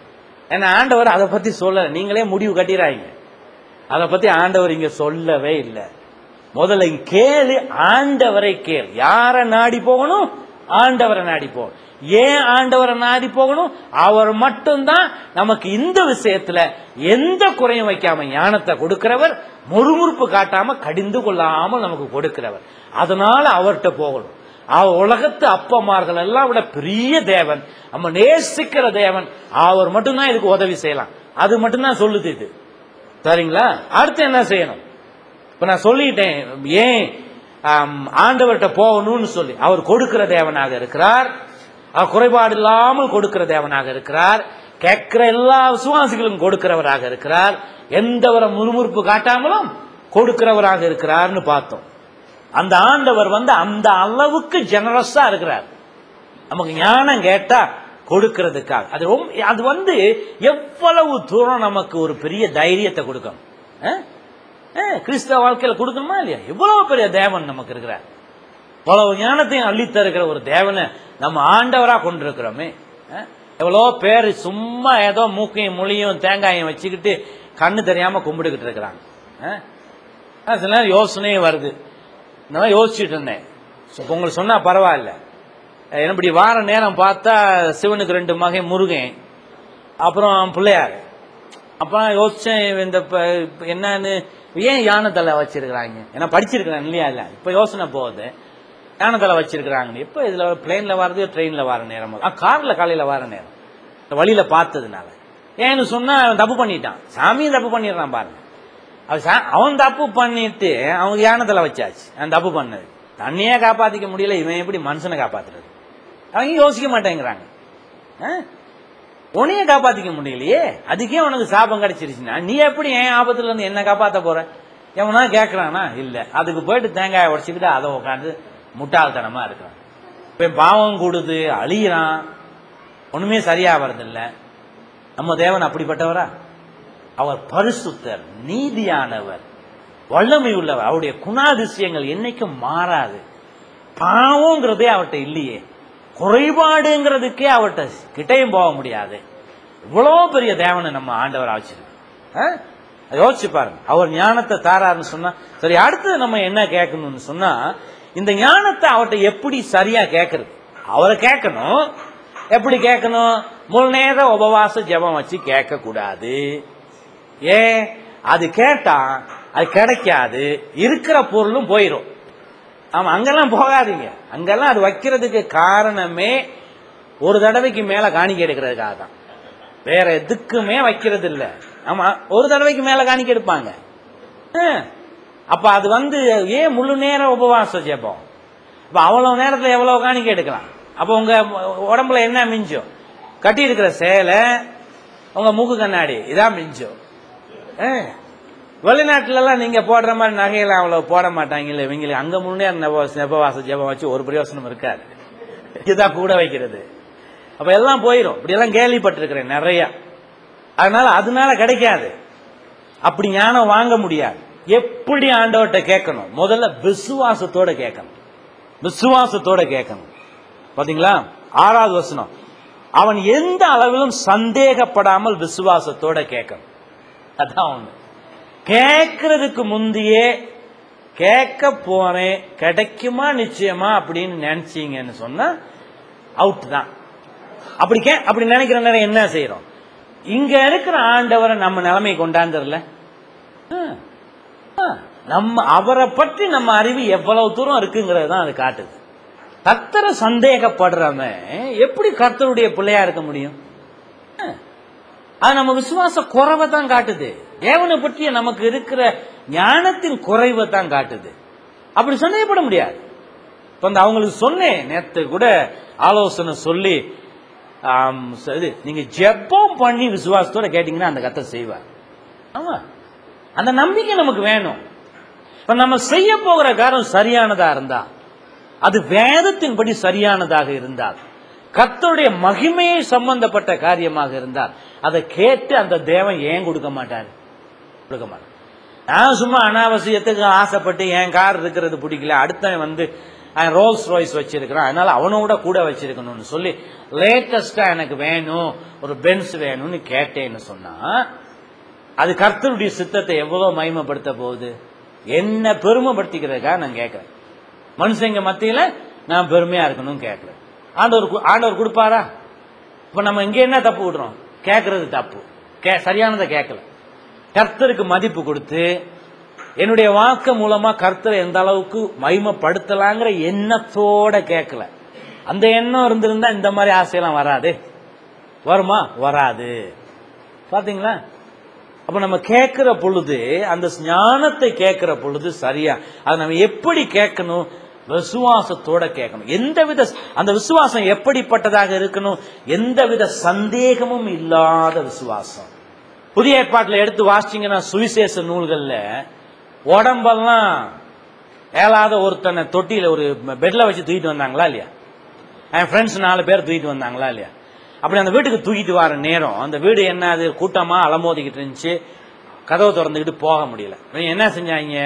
ஏன்னா ஆண்டவர் அதை பத்தி சொல்லல நீங்களே முடிவு கட்டிடுறாங்க அதை பத்தி ஆண்டவர் இங்க சொல்லவே இல்லை முதல்ல இங்க கேளு ஆண்டவரை கேள் யாரை நாடி போகணும் ஆண்டவரை நாடி போகணும் ஏன் ஆண்டவரை நாடி போகணும் அவர் மட்டும்தான் நமக்கு இந்த விஷயத்துல எந்த குறையும் வைக்காம ஞானத்தை கொடுக்கிறவர் முறுமுறுப்பு காட்டாம கடிந்து கொள்ளாமல் நமக்கு கொடுக்கிறவர் அதனால அவர்கிட்ட போகணும் அவர் உலகத்து அப்பமார்கள் எல்லாம் விட பெரிய தேவன் நம்ம நேசிக்கிற தேவன் அவர் மட்டும்தான் இதுக்கு உதவி செய்யலாம் அது மட்டும்தான் சொல்லுது இது சரிங்களா அடுத்து என்ன செய்யணும் இப்ப நான் சொல்லிட்டேன் ஏன் ஆம், ஆண்டவர்கிட்ட போகணும்னு சொல்லி அவர் கொடுக்கிற தேவனாக இருக்கிறார் அவர் குறைபாடு இல்லாமல் கொடுக்கிற தேவனாக இருக்கிறார் கேட்கிற எல்லா விசுவாசிகளும் கொடுக்கிறவராக இருக்கிறார் எந்த ஒரு முறுமுறுப்பு காட்டாமலும் கொடுக்கிறவராக இருக்கிறார்னு பார்த்தோம் அந்த ஆண்டவர் வந்து அந்த அளவுக்கு ஜெனரஸா இருக்கிறார் நமக்கு ஞானம் கேட்டா கொடுக்கிறதுக்காக அது ரொம்ப அது வந்து எவ்வளவு தூரம் நமக்கு ஒரு பெரிய தைரியத்தை கொடுக்கும் அஹ்? அஹ், கிறிஸ்தவ வாழ்க்கையில கொடுக்கணுமா இல்லையா எவ்வளவு பெரிய தேவன் நமக்கு இருக்கிறார் இவ்வளவு ஞானத்தையும் அள்ளித் தருகிற ஒரு தேவனை நம்ம ஆண்டவரா கொண்டிருக்கிறோமே அஹ்? எவ்வளோ பேர் சும்மா ஏதோ மூக்கையும் மொழியும் தேங்காயும் வச்சுக்கிட்டு கண்ணு தெரியாம கும்பிட்டுக்கிட்டு இருக்கிறாங்க அஹ்? ஆனா சில நேரம் யோசனையே வருது இந்த மாதிரி யோசிச்சுட்டு இருந்தேன் இப்போ உங்களுக்கு சொன்னா பரவாயில்ல அஹ் இப்படி வார நேரம் பார்த்தா சிவனுக்கு ரெண்டு மகன் முருகன் அப்புறம் பிள்ளையார் அப்புறம் யோசிச்சேன் இந்த ப- இப்ப என்னன்னு ஏன் யானை தலை வச்சிருக்கிறாங்க ஏன்னா படிச்சிருக்கிறேன் இல்லையா இல்ல இப்ப யோசனை போகுது யானை தலை வச்சிருக்கிறாங்க இப்ப இதுல பிளேன்ல வர்றது ட்ரெயின்ல வர நேரம் ஆ, கார்ல காலையில வர நேரம் இந்த வழியில பார்த்ததுனால ஏன்னு சொன்னா அவன் தப்பு பண்ணிட்டான் சாமியும் தப்பு பண்ணிடுறான் பாருங்க அவன் சா- அவன் தப்பு பண்ணிட்டு அவங்க யானை தலை வச்சாச்சு அவன் தப்பு பண்ணது தண்ணியே காப்பாத்திக்க முடியல இவன் எப்படி மனுஷனை காப்பாத்துறது அவங்க யோசிக்க மாட்டேங்கிறாங்க ஆ? உன்னையே காப்பாத்திக்க முடியலையே அதுக்கே உனக்கு சாபம் கிடைச்சிருச்சுன்னா நீ எப்படி என் ஆபத்துல இருந்து என்ன காப்பாத்த போற எவனா கேட்கறானா இல்ல அதுக்கு போயிட்டு தேங்காயை உடச்சிக்கிட்டு அதை உட்காந்து முட்டாள்தனமா இருக்கான் இப்ப பாவம் கூடுது அழியிறான் ஒண்ணுமே சரியா வரதில்ல நம்ம தேவன் அப்படிப்பட்டவரா அவர் பரிசுத்தர் நீதியானவர் வல்லமை உள்ளவர் அவருடைய குணாதிசயங்கள் என்னைக்கும் மாறாது பாவங்கிறதே அவர்கிட்ட இல்லையே குறைபாடுங்கிறதுக்கே அவர்கிட்ட கிட்டையும் போக முடியாது இவ்வளோ பெரிய தேவனை நம்ம ஆண்டவர் ஆச்சிருக்கோம் யோசிச்சு பாருங்க அவர் ஞானத்தை தாராருன்னு சொன்னா சரி அடுத்தது நம்ம என்ன கேட்கணும்னு சொன்னா இந்த ஞானத்தை அவர்கிட்ட எப்படி சரியா கேட்கறது அவரை கேட்கணும் எப்படி கேட்கணும் முழு நேரம் உபவாச ஜெபம் வச்சு கேட்க கூடாது ஏன் அது கேட்டா அது கிடைக்காது இருக்கிற பொருளும் போயிடும் ஆமா அங்கெல்லாம் போகாதீங்க அங்கெல்லாம் அது வைக்கிறதுக்கு காரணமே ஒரு தடவைக்கு மேல காணிக்கை எடுக்கிறதுக்காக தான் வேற எதுக்குமே வைக்கிறது இல்ல ஆமா ஒரு தடவைக்கு மேல காணிக்கை எடுப்பாங்க ஆ. அப்ப அது வந்து ஏன் முழு நேரம் உபவாச ஜெபம் அப்ப அவ்வளவு நேரத்துல எவ்வளவு காணிக்கை எடுக்கலாம் அப்ப உங்க உடம்புல என்ன மிஞ்சும் கட்டி இருக்கிற சேலை உங்க மூக்கு கண்ணாடி இதான் மிஞ்சும் ஆ. வெளிநாட்டுல எல்லாம் நீங்க போடுற மாதிரி நகையெல்லாம் அவ்வளவு போட மாட்டாங்கல்ல இவங்களுக்கு அங்க முன்னே நெபவாச ஜெபம் வச்சு ஒரு பிரயோசனம் இருக்காது இதுதான் கூட வைக்கிறது அப்ப எல்லாம் போயிடும் இப்படி எல்லாம் கேள்விப்பட்டிருக்கிறேன் நிறைய அதனால அதனால கிடைக்காது அப்படி ஞானம் வாங்க முடியாது எப்படி ஆண்டவர்கிட்ட கேட்கணும் முதல்ல விசுவாசத்தோட கேட்கணும் விசுவாசத்தோட கேட்கணும் பாத்தீங்களா ஆறாவது வசனம் அவன் எந்த அளவிலும் சந்தேகப்படாமல் விசுவாசத்தோட கேட்கணும் அதான் ஒண்ணு கேட்கறதுக்கு முந்தையே கேட்க போறேன் கிடைக்குமா நிச்சயமா அப்படின்னு நினைச்சீங்கன்னு சொன்னா அவுட் தான் அப்படி கே அப்படி நினைக்கிற நேரம் என்ன செய்யறோம் இங்க இருக்கிற ஆண்டவரை நம்ம நிலைமை கொண்டாந்துடல ஆ. ஆ. நம்ம அவரை பற்றி நம்ம அறிவு எவ்வளவு தூரம் இருக்குங்கிறது தான் அது காட்டுது கர்த்தரை சந்தேகப்படுறவன் எப்படி கர்த்தருடைய பிள்ளையா இருக்க முடியும் ஆ. அது நம்ம விசுவாச குறைவை தான் காட்டுது தேவனை பற்றிய நமக்கு இருக்கிற ஞானத்தின் குறைவை தான் காட்டுது அப்படி சந்தேகப்பட முடியாது இப்ப இந்த அவங்களுக்கு சொன்னேன் நேத்து கூட ஆலோசனை சொல்லி ஆம், இது நீங்க ஜெபம் பண்ணி விசுவாசத்தோட கேட்டீங்கன்னா அந்த கத்தை செய்வார் ஆமா அந்த நம்பிக்கை நமக்கு வேணும் இப்ப நம்ம செய்ய போகிற காரியம் சரியானதா இருந்தா அது வேதத்தின்படி சரியானதாக இருந்தால் கர்த்தருடைய மகிமையை சம்பந்தப்பட்ட காரியமாக இருந்தால் அதை கேட்டு அந்த தேவன் ஏன் கொடுக்க மாட்டார் கொடுக்க மாட்டார் நான் சும்மா அனாவசியத்துக்கு ஆசைப்பட்டு என் கார் இருக்கிறது பிடிக்கல அடுத்தவன் வந்து அவன் ரோல்ஸ் ராய்ஸ் வச்சிருக்கிறான் அதனால அவனோட கூட வச்சிருக்கணும்னு சொல்லி லேட்டஸ்டா எனக்கு வேணும் ஒரு பென்ஸ் வேணும்னு கேட்டேன்னு சொன்னா அது கர்த்தருடைய சித்தத்தை எவ்வளவு மகிமைப்படுத்த போகுது என்ன பெருமைப்படுத்திக்கிறதுக்காக நான் கேட்கிறேன் மனுஷங்க மத்தியில நான் பெருமையா இருக்கணும்னு கேட்கிறேன் ஆண்டவர் கு- ஆண்டவர் கொடுப்பாரா இப்ப நம்ம இங்க என்ன தப்பு விடுறோம் கேட்கறது தப்பு கே சரியானதை கேட்கல கர்த்தருக்கு மதிப்பு கொடுத்து என்னுடைய வாக்கு மூலமா கர்த்தரை எந்த அளவுக்கு மகிமைப்படுத்தலாங்கிற எண்ணத்தோட கேட்கல அந்த எண்ணம் இருந்திருந்தா இந்த மாதிரி ஆசையெல்லாம் வராது வருமா வராது பாத்தீங்களா அப்ப நம்ம கேட்கிற பொழுது அந்த ஞானத்தை கேட்கிற பொழுது சரியா அதை நம்ம எப்படி கேட்கணும் விசுவாசத்தோட கேட்கணும் எந்தவித அந்த விசுவாசம் எப்படிப்பட்டதாக இருக்கணும் எந்தவித சந்தேகமும் இல்லாத விசுவாசம் புதிய ஏற்பாட்டில் எடுத்து வாசிச்சீங்கன்னா சுவிசேஷ நூல்கள்ல உடம்பெல்லாம் ஏலாத ஒருத்தனை தொட்டியில ஒரு பெட்ல வச்சு தூக்கிட்டு வந்தாங்களா இல்லையா என் ஃப்ரெண்ட்ஸ் நாலு பேர் தூக்கிட்டு வந்தாங்களா இல்லையா அப்படி அந்த வீட்டுக்கு தூக்கிட்டு வர நேரம் அந்த வீடு என்ன அது கூட்டமா அலமோதிக்கிட்டு இருந்துச்சு கதவை திறந்துக்கிட்டு போக முடியல இவங்க என்ன செஞ்சாங்க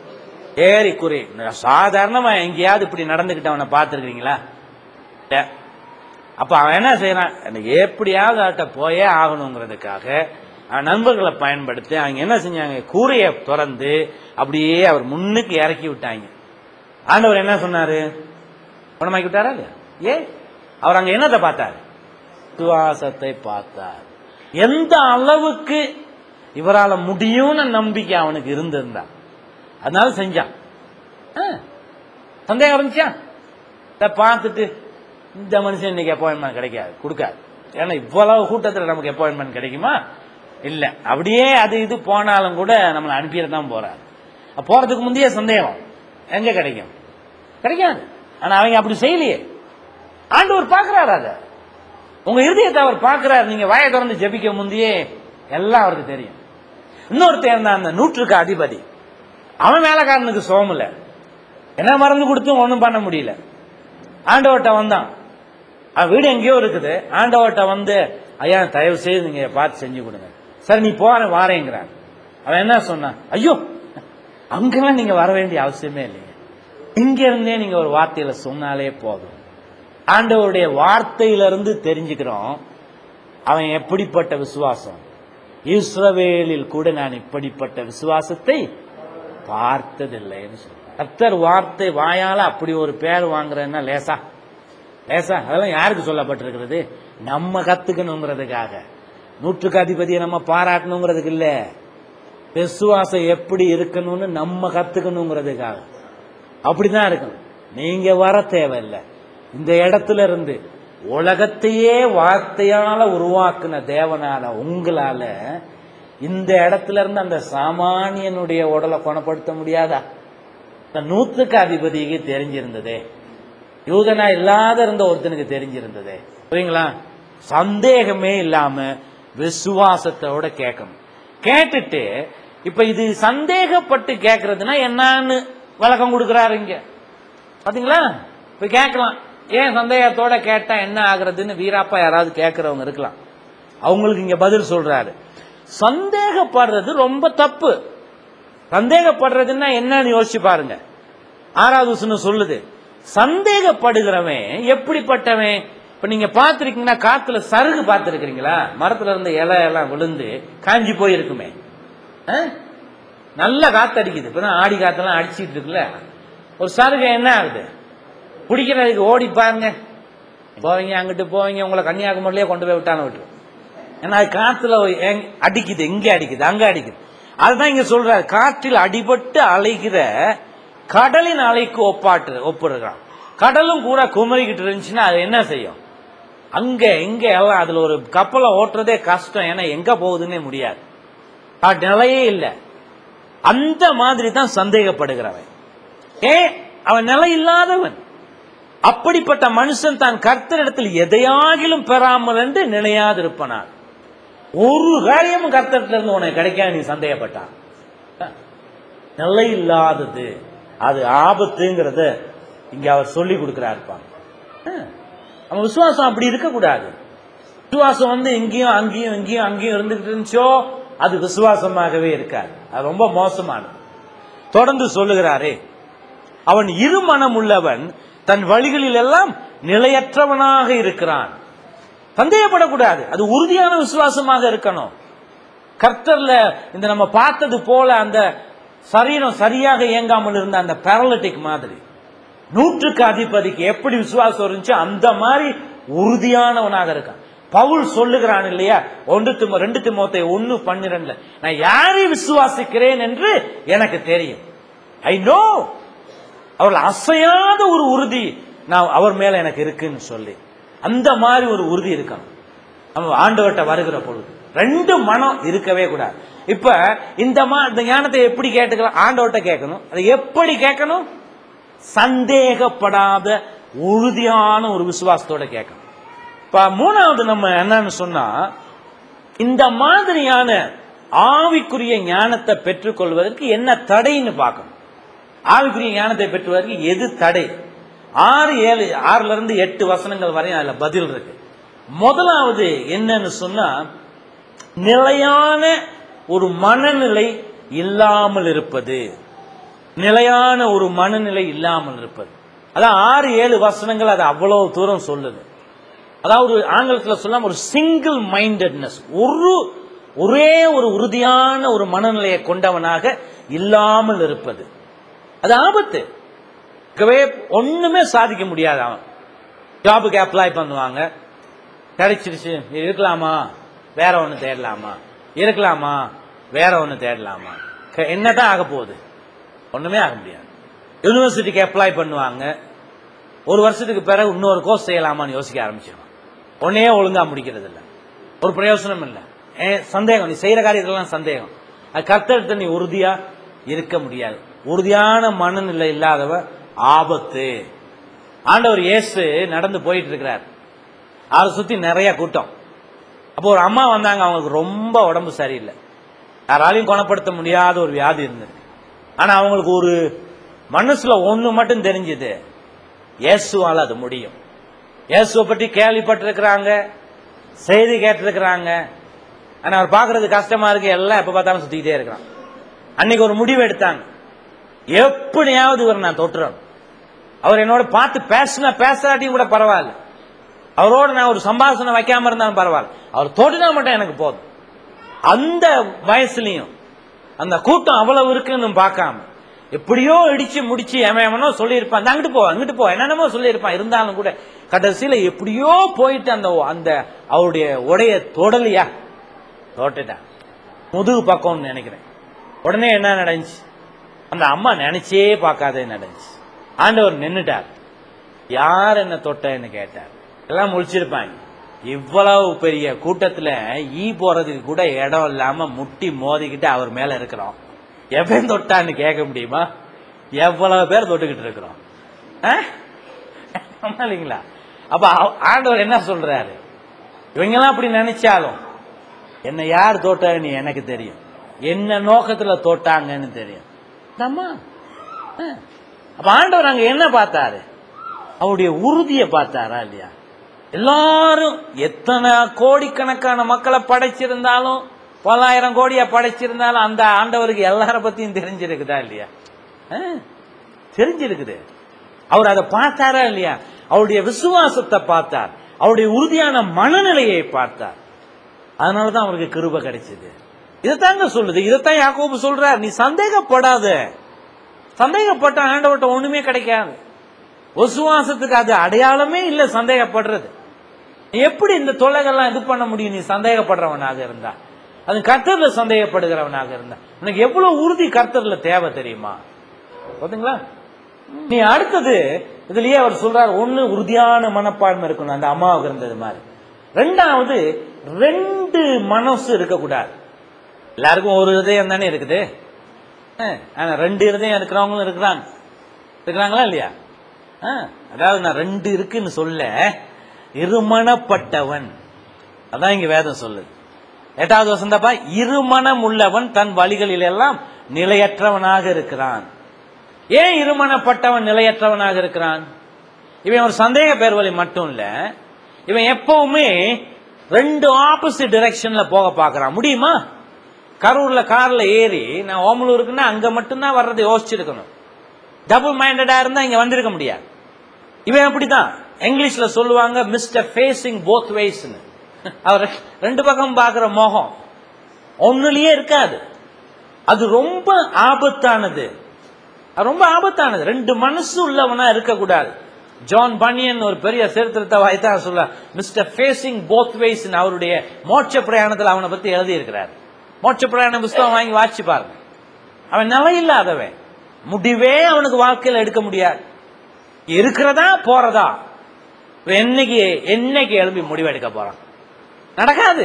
ஏறி குறி சாதாரணமா எங்கேயாவது இப்படி நடந்துக்கிட்டவனை பார்த்துருக்கீங்களா இல்ல. அப்ப அவன் என்ன செய்யறான் எனக்கு எப்படியாவது அவர்கிட்ட போயே ஆகணுங்கிறதுக்காக அவன் நண்பர்களை பயன்படுத்தி அவங்க என்ன செஞ்சாங்க கூரையை திறந்து அப்படியே அவர் முன்னுக்கு இறக்கி விட்டாங்க ஆண்டவர் என்ன சொன்னாரு குணமாக்கி விட்டாரா இல்லையா ஏன் அவர் அங்க என்னத்தை பார்த்தார் விசுவாசத்தை பார்த்தார் எந்த அளவுக்கு இவரால முடியும்னு நம்பிக்கை அவனுக்கு இருந்திருந்தா அதனால செஞ்சான் ஆ. சந்தேகம் இருந்துச்சா இதை பார்த்துட்டு இந்த மனுஷன் இன்னைக்கு அப்பாயின்மெண்ட் கிடைக்காது கொடுக்காது ஏன்னா இவ்வளவு கூட்டத்தில் நமக்கு அப்பாயின்மெண்ட் கிடைக்குமா இல்ல அப்படியே அது இது போனாலும் கூட நம்மளை அனுப்பிட தான் போறாரு அப்ப போறதுக்கு முந்தைய சந்தேகம் எங்க கிடைக்கும் கிடைக்காது ஆனா அவங்க அப்படி செய்யலையே ஆண்டவர் பார்க்கறாரு அதை உங்க இருதயத்தை அவர் பார்க்கறாரு நீங்க வாயை திறந்து ஜெபிக்க முந்தையே எல்லாம் அவருக்கு தெரியும் இன்னொருத்தன் இருந்தான் அந்த நூற்றுக்கு அதிபதி அவன் வேலைக்காரனுக்கு சோகம் இல்ல என்ன மருந்து கொடுத்தும் ஒன்றும் பண்ண முடியல ஆண்டவர்கிட்ட வந்தான் அவன் வீடு எங்கேயோ இருக்குது ஆண்டவர்கிட்ட வந்து ஐயா தயவு செய்து நீங்க பார்த்து செஞ்சு கொடுங்க சரி நீ போற வாரேங்கிறான் அவன் என்ன சொன்னான் ஐயோ அங்கெல்லாம் நீங்க வர வேண்டிய அவசியமே இல்லைங்க இங்க இருந்தே நீங்க ஒரு வார்த்தையில சொன்னாலே போதும் ஆண்டவருடைய வார்த்தையிலிருந்து தெரிஞ்சுக்கிறோம் அவன் எப்படிப்பட்ட விசுவாசம் இஸ்ரவேலில் கூட நான் இப்படிப்பட்ட விசுவாசத்தை பார்த்ததில்லைன்னு சொல்ற கர்த்தர் வார்த்தை வாயால அப்படி ஒரு பேர் வாங்குறேன்னா லேசா லேசா அதெல்லாம் யாருக்கு சொல்லப்பட்டிருக்கிறது நம்ம கத்துக்கணுங்கிறதுக்காக நூற்றுக்கு அதிபதியை நம்ம பாராட்டணுங்கிறதுக்கு இல்ல விசுவாசம் எப்படி இருக்கணும்னு நம்ம கத்துக்கணுங்கிறதுக்காக அப்படிதான் இருக்கணும் நீங்க வர தேவையில்லை இந்த இடத்துல இருந்து உலகத்தையே வார்த்தையால உருவாக்குன தேவனால உங்களால இந்த இடத்துல இருந்து அந்த சாமானியனுடைய உடலை குணப்படுத்த முடியாதா இந்த நூற்றுக்கு அதிபதிக்கு தெரிஞ்சிருந்ததே யூதனா இல்லாத இருந்த ஒருத்தனுக்கு தெரிஞ்சிருந்ததே புரியுங்களா சந்தேகமே இல்லாம விசுவாசத்தோட கேட்கணும் கேட்டுட்டு இப்ப இது சந்தேகப்பட்டு கேட்கறதுனா என்னன்னு விளக்கம் கொடுக்கறாரு இங்க பாத்தீங்களா இப்ப கேட்கலாம் ஏன் சந்தேகத்தோட கேட்டா என்ன ஆகுறதுன்னு வீராப்பா யாராவது கேட்கறவங்க இருக்கலாம் அவங்களுக்கு இங்க பதில் சொல்றாரு சந்தேகப்படுறது ரொம்ப தப்பு சந்தேகப்படுறதுன்னா என்னன்னு யோசிச்சு பாருங்க ஆறாவது வசனம் சொல்லுது சந்தேகப்படுகிறவன் எப்படிப்பட்டவன் இப்ப நீங்க பார்த்திருக்கீங்கன்னா காத்துல சருகு பார்த்திருக்கிறீங்களா மரத்துல இருந்த இலை எல்லாம் விழுந்து காஞ்சி போயிருக்குமே ஆ? நல்ல காத்து அடிக்குது இப்பதான் ஆடி காத்தெல்லாம் அடிச்சிட்டு இருக்குல்ல ஒரு சருகு என்ன ஆகுது பிடிக்கிறதுக்கு ஓடி பாருங்க போவீங்க அங்கிட்டு போவீங்க உங்களை கன்னியாகுமரியிலே கொண்டு போய் விட்டான விட்டு ஏன்னா அது காத்துல எங்க- அடிக்குது இங்க அடிக்குது அங்க அடிக்குது அதுதான் இங்க சொல்றாரு காற்றில் அடிபட்டு அலைகிற கடலின் அலைக்கு ஒப்பாட்டு ஒப்பிடுறான் கடலும் கூட குமரிக்கிட்டு இருந்துச்சுன்னா அது என்ன செய்யும் அங்க இங்க எல்லாம் அதுல ஒரு கப்பலை ஓட்டுறதே கஷ்டம் ஏன்னா எங்க போகுதுன்னே முடியாது அது நிலையே இல்லை அந்த மாதிரி தான் சந்தேகப்படுகிறவன் ஏ அவன் நிலை இல்லாதவன் அப்படிப்பட்ட மனுஷன் தான் கர்த்தரிடத்தில் எதையாகிலும் பெறாமல் என்று நினையாதிருப்பனான் ஒரு காரியமும் கர்த்தரிடத்துல இருந்து உனக்கு கிடைக்காது நீ சந்தேகப்பட்டான் நிலை இல்லாதது அது ஆபத்துங்கிறத இங்க அவர் சொல்லி கொடுக்கிறாருப்பாங்க அவன் விசுவாசம் அப்படி இருக்கக்கூடாது விசுவாசம் வந்து எங்கேயும் அங்கேயும் இங்கேயும் அங்கேயும் இருந்துகிட்டு இருந்துச்சோ அது விசுவாசமாகவே இருக்காது அது ரொம்ப மோசமானது தொடர்ந்து சொல்லுகிறாரே அவன் இருமனம் உள்ளவன் தன் வழிகளில் எல்லாம் நிலையற்றவனாக இருக்கிறான் சந்தேகப்படக்கூடாது அது உறுதியான விசுவாசமாக இருக்கணும் கர்த்தர்ல இந்த நம்ம பார்த்தது போல அந்த சரீரம் சரியாக இயங்காமல் இருந்த அந்த பேரலிட்டிக் மாதிரி நூற்றுக்கு அதிபதிக்கு எப்படி விசுவாசம் இருந்துச்சோ அந்த மாதிரி உறுதியானவனாக இருக்கான் பவுல் சொல்லுகிறான் இல்லையா ஒன்று திமோ ரெண்டு திமுத்தை ஒன்னு பன்னிரண்டுல நான் யாரை விசுவாசிக்கிறேன் என்று எனக்கு தெரியும் ஐ நோ அவர்கள் அசையாத ஒரு உறுதி நான் அவர் மேல எனக்கு இருக்குன்னு சொல்லி அந்த மாதிரி ஒரு உறுதி இருக்கணும் நம்ம ஆண்டவர்கிட்ட வருகிற பொழுது ரெண்டு மனம் இருக்கவே கூடாது இப்ப இந்த மா இந்த ஞானத்தை எப்படி கேட்டுக்கலாம் ஆண்டவர்கிட்ட கேட்கணும் அதை எப்படி கேட்கணும் சந்தேகப்படாத உறுதியான ஒரு விசுவாசத்தோட கேட்கணும் இப்ப மூணாவது நம்ம என்னன்னு சொன்னா இந்த மாதிரியான ஆவிக்குரிய ஞானத்தை பெற்றுக்கொள்வதற்கு என்ன தடைன்னு பார்க்கணும் ஆவிக்குரிய ஞானத்தை பெற்றுவதற்கு எது தடை ஆறு ஏழு ஆறுல இருந்து எட்டு வசனங்கள் வரையும் அதுல பதில் இருக்கு முதலாவது என்னன்னு சொன்னா நிலையான ஒரு மனநிலை இல்லாமல் இருப்பது நிலையான ஒரு மனநிலை இல்லாமல் இருப்பது அதான் ஆறு ஏழு வசனங்கள் அது அவ்வளவு தூரம் சொல்லுது அதாவது ஆங்கிலத்துல சொல்லாம ஒரு சிங்கிள் மைண்டட்னஸ் ஒரு ஒரே ஒரு உறுதியான ஒரு மனநிலையை கொண்டவனாக இல்லாமல் இருப்பது அது ஆபத்து இருக்கவே ஒண்ணுமே சாதிக்க முடியாது அவன் ஜாபுக்கு அப்ளை பண்ணுவாங்க கிடைச்சிருச்சு இருக்கலாமா வேற ஒன்று தேடலாமா இருக்கலாமா வேற ஒன்று தேடலாமா க- என்னதான் ஆக போகுது ஒண்ணுமே ஆக முடியாது யூனிவர்சிட்டிக்கு அப்ளை பண்ணுவாங்க ஒரு வருஷத்துக்கு பிறகு இன்னொரு கோர்ஸ் செய்யலாமான்னு யோசிக்க ஆரம்பிச்சிருவான் ஒன்னே ஒழுங்கா முடிக்கிறது இல்ல ஒரு பிரயோசனம் இல்லை ஏன் சந்தேகம் நீ செய்யற காரியத்திலாம் சந்தேகம் அது கர்த்தர்கிட்ட நீ உறுதியா இருக்க முடியாது உறுதியான மனநிலை இல்லாதவ ஆபத்து ஆண்டவர் இயேசு நடந்து போயிட்டு இருக்கிறார் அவரை சுத்தி நிறைய கூட்டம் அப்போ ஒரு அம்மா வந்தாங்க அவங்களுக்கு ரொம்ப உடம்பு சரியில்லை யாராலையும் குணப்படுத்த முடியாத ஒரு வியாதி இருந்தது ஆனா அவங்களுக்கு ஒரு மனசுல ஒண்ணு மட்டும் தெரிஞ்சது இயேசுவால அது முடியும் இயேசுவை பற்றி கேள்விப்பட்டிருக்கிறாங்க செய்தி கேட்டிருக்கிறாங்க ஆனா அவர் பார்க்கிறது கஷ்டமா இருக்கு எல்லாம் எப்ப பார்த்தாலும் சுத்திக்கிட்டே இருக்கிறான் அன்னைக்கு ஒரு முடிவு எடுத்தாங்க எப்படியாவது இவர் நான் தொட்டுறேன் அவர் என்னோட பார்த்து பேசினா பேசாட்டியும் கூட பரவாயில்ல அவரோட நான் ஒரு சம்பாஷணை வைக்காம இருந்தாலும் பரவாயில்ல அவர் தொட்டுனா மட்டும் எனக்கு போதும் அந்த வயசுலயும் அந்த கூட்டம் அவ்வளவு இருக்குன்னு பார்க்காம எப்படியோ இடிச்சு முடிச்சு எவன் எவனோ சொல்லியிருப்பான் "இந்த அங்கிட்டு போ அங்கிட்டு போ என்னென்னமோ சொல்லியிருப்பான் இருந்தாலும் கூட கடைசியில எப்படியோ போயிட்டு அந்த அந்த அவருடைய உடைய தொடலையா தோட்டுட்டான் முதுகு பக்கம்னு நினைக்கிறேன் உடனே என்ன நடந்துச்சு அந்த அம்மா நினைச்சே பார்க்காதே நடந்துச்சு ஆண்டவர் நின்னுட்டார் யார் என்ன தொட்டன்னு கேட்டார் எல்லாம் முழிச்சிருப்பாங்க இவ்வளவு பெரிய கூட்டத்துல ஈ போறதுக்கு கூட இடம் இல்லாம முட்டி மோதிக்கிட்டு அவர் மேல இருக்கிறோம் எவன் தொட்டான்னு கேட்க முடியுமா எவ்வளவு பேர் தொட்டுக்கிட்டு இருக்கிறோம் ஆ? ஆமா இல்லைங்களா அப்ப ஆ- ஆண்டவர் என்ன சொல்றாரு இவங்கெல்லாம் அப்படி நினைச்சாலும் என்ன யார் தோட்டாங்கன்னு எனக்கு தெரியும் என்ன நோக்கத்துல தோட்டாங்கன்னு தெரியும் அம்மா ஆ. அப்ப ஆண்டவர் அங்க என்ன பார்த்தாரு அவருடைய உறுதியை பார்த்தாரா இல்லையா எல்லாரும் எத்தனை கோடிக்கணக்கான மக்களை படைச்சிருந்தாலும் பல்லாயிரம் கோடியா படைச்சிருந்தாலும் அந்த ஆண்டவருக்கு எல்லார பத்தியும் தெரிஞ்சிருக்குதா இல்லையா ஆ, தெரிஞ்சிருக்குது அவர் அதை பார்த்தாரா இல்லையா அவருடைய விசுவாசத்தை பார்த்தார் அவருடைய உறுதியான மனநிலையை பார்த்தார் அதனாலதான் அவருக்கு கிருபை கிடைச்சது இதைத்தாங்க சொல்லுது இதைத்தான் யாக்கோபு சொல்றார் நீ சந்தேகப்படாத சந்தேகப்பட்ட ஆண்டவர்கிட்ட ஒண்ணுமே கிடைக்காது விசுவாசத்துக்கு அது அடையாளமே இல்ல சந்தேகப்படுறது எப்படி இந்த தொல்லைகள்லாம் இது பண்ண முடியும் நீ சந்தேகப்படுறவனாக இருந்தா அது கர்த்தர்ல சந்தேகப்படுகிறவனாக இருந்தா உனக்கு எவ்வளவு உறுதி கர்த்தர்ல தேவை தெரியுமா பாத்தீங்களா நீ அடுத்தது இதுலயே அவர் சொல்றார் ஒண்ணு உறுதியான மனப்பான்மை இருக்கணும் அந்த அம்மாவுக்கு இருந்தது மாதிரி ரெண்டாவது ரெண்டு மனசு இருக்கக்கூடாது எல்லாருக்கும் ஒரு இதயம் தானே இருக்குது அஹ், ஆனா ரெண்டு இருதயம் இருக்கிறவங்களும் இருக்கிறாங்க இருக்கிறாங்களா இல்லையா அஹ், அதாவது நான் ரெண்டு இருக்குன்னு சொல்ல இருமனப்பட்டவன் அதான் இங்க வேதம் சொல்லுது எட்டாவது வசந்தப்பா இருமனம் உள்ளவன் தன் வழிகளில் எல்லாம் நிலையற்றவனாக இருக்கிறான் ஏன் இருமனப்பட்டவன் நிலையற்றவனாக இருக்கிறான் இவன் ஒரு சந்தேக பேர்வழி மட்டும் இல்ல இவன் எப்பவுமே ரெண்டு ஆப்போசிட் டைரக்ஷன்ல போக பார்க்கறான் முடியுமா கரூர்ல கார்ல ஏறி நான் ஓமலூருக்குன்னா அங்க மட்டும்தான் வர்றதை யோசிச்சிருக்கணும் டபுள் மைண்டடா இருந்தா இங்க வந்திருக்க முடியாது இவன் அப்படிதான் இங்கிலீஷ்ல சொல்லுவாங்க மிஸ்டர் ஃபேசிங் போத் வேஸ்னு அவர் ரெண்டு பக்கம் பார்க்கிற மோகம் ஒண்ணுலயே இருக்காது அது ரொம்ப ஆபத்தானது அது ரொம்ப ஆபத்தானது ரெண்டு மனசு உள்ளவனா இருக்கக்கூடாது ஜான் பனியன் ஒரு பெரிய சரித்திரத்தை வாய்த்தான் சொல்ல மிஸ்டர் ஃபேசிங் போத் வேஸ் அவருடைய மோட்ச பிரயாணத்தில் அவனை பத்தி எழுதி இருக்கிறார் மோட்ச பிரயாண புஸ்தகம் வாங்கி வாசிச்சு பாருங்க அவன் நிலையில்லாதவன் முடிவே அவனுக்கு வாழ்க்கையில் எடுக்க முடியாது இருக்கிறதா போறதா இவன் என்னைக்கு என்னைக்கு எழுப்பி முடிவு எடுக்க போறான் நடக்காது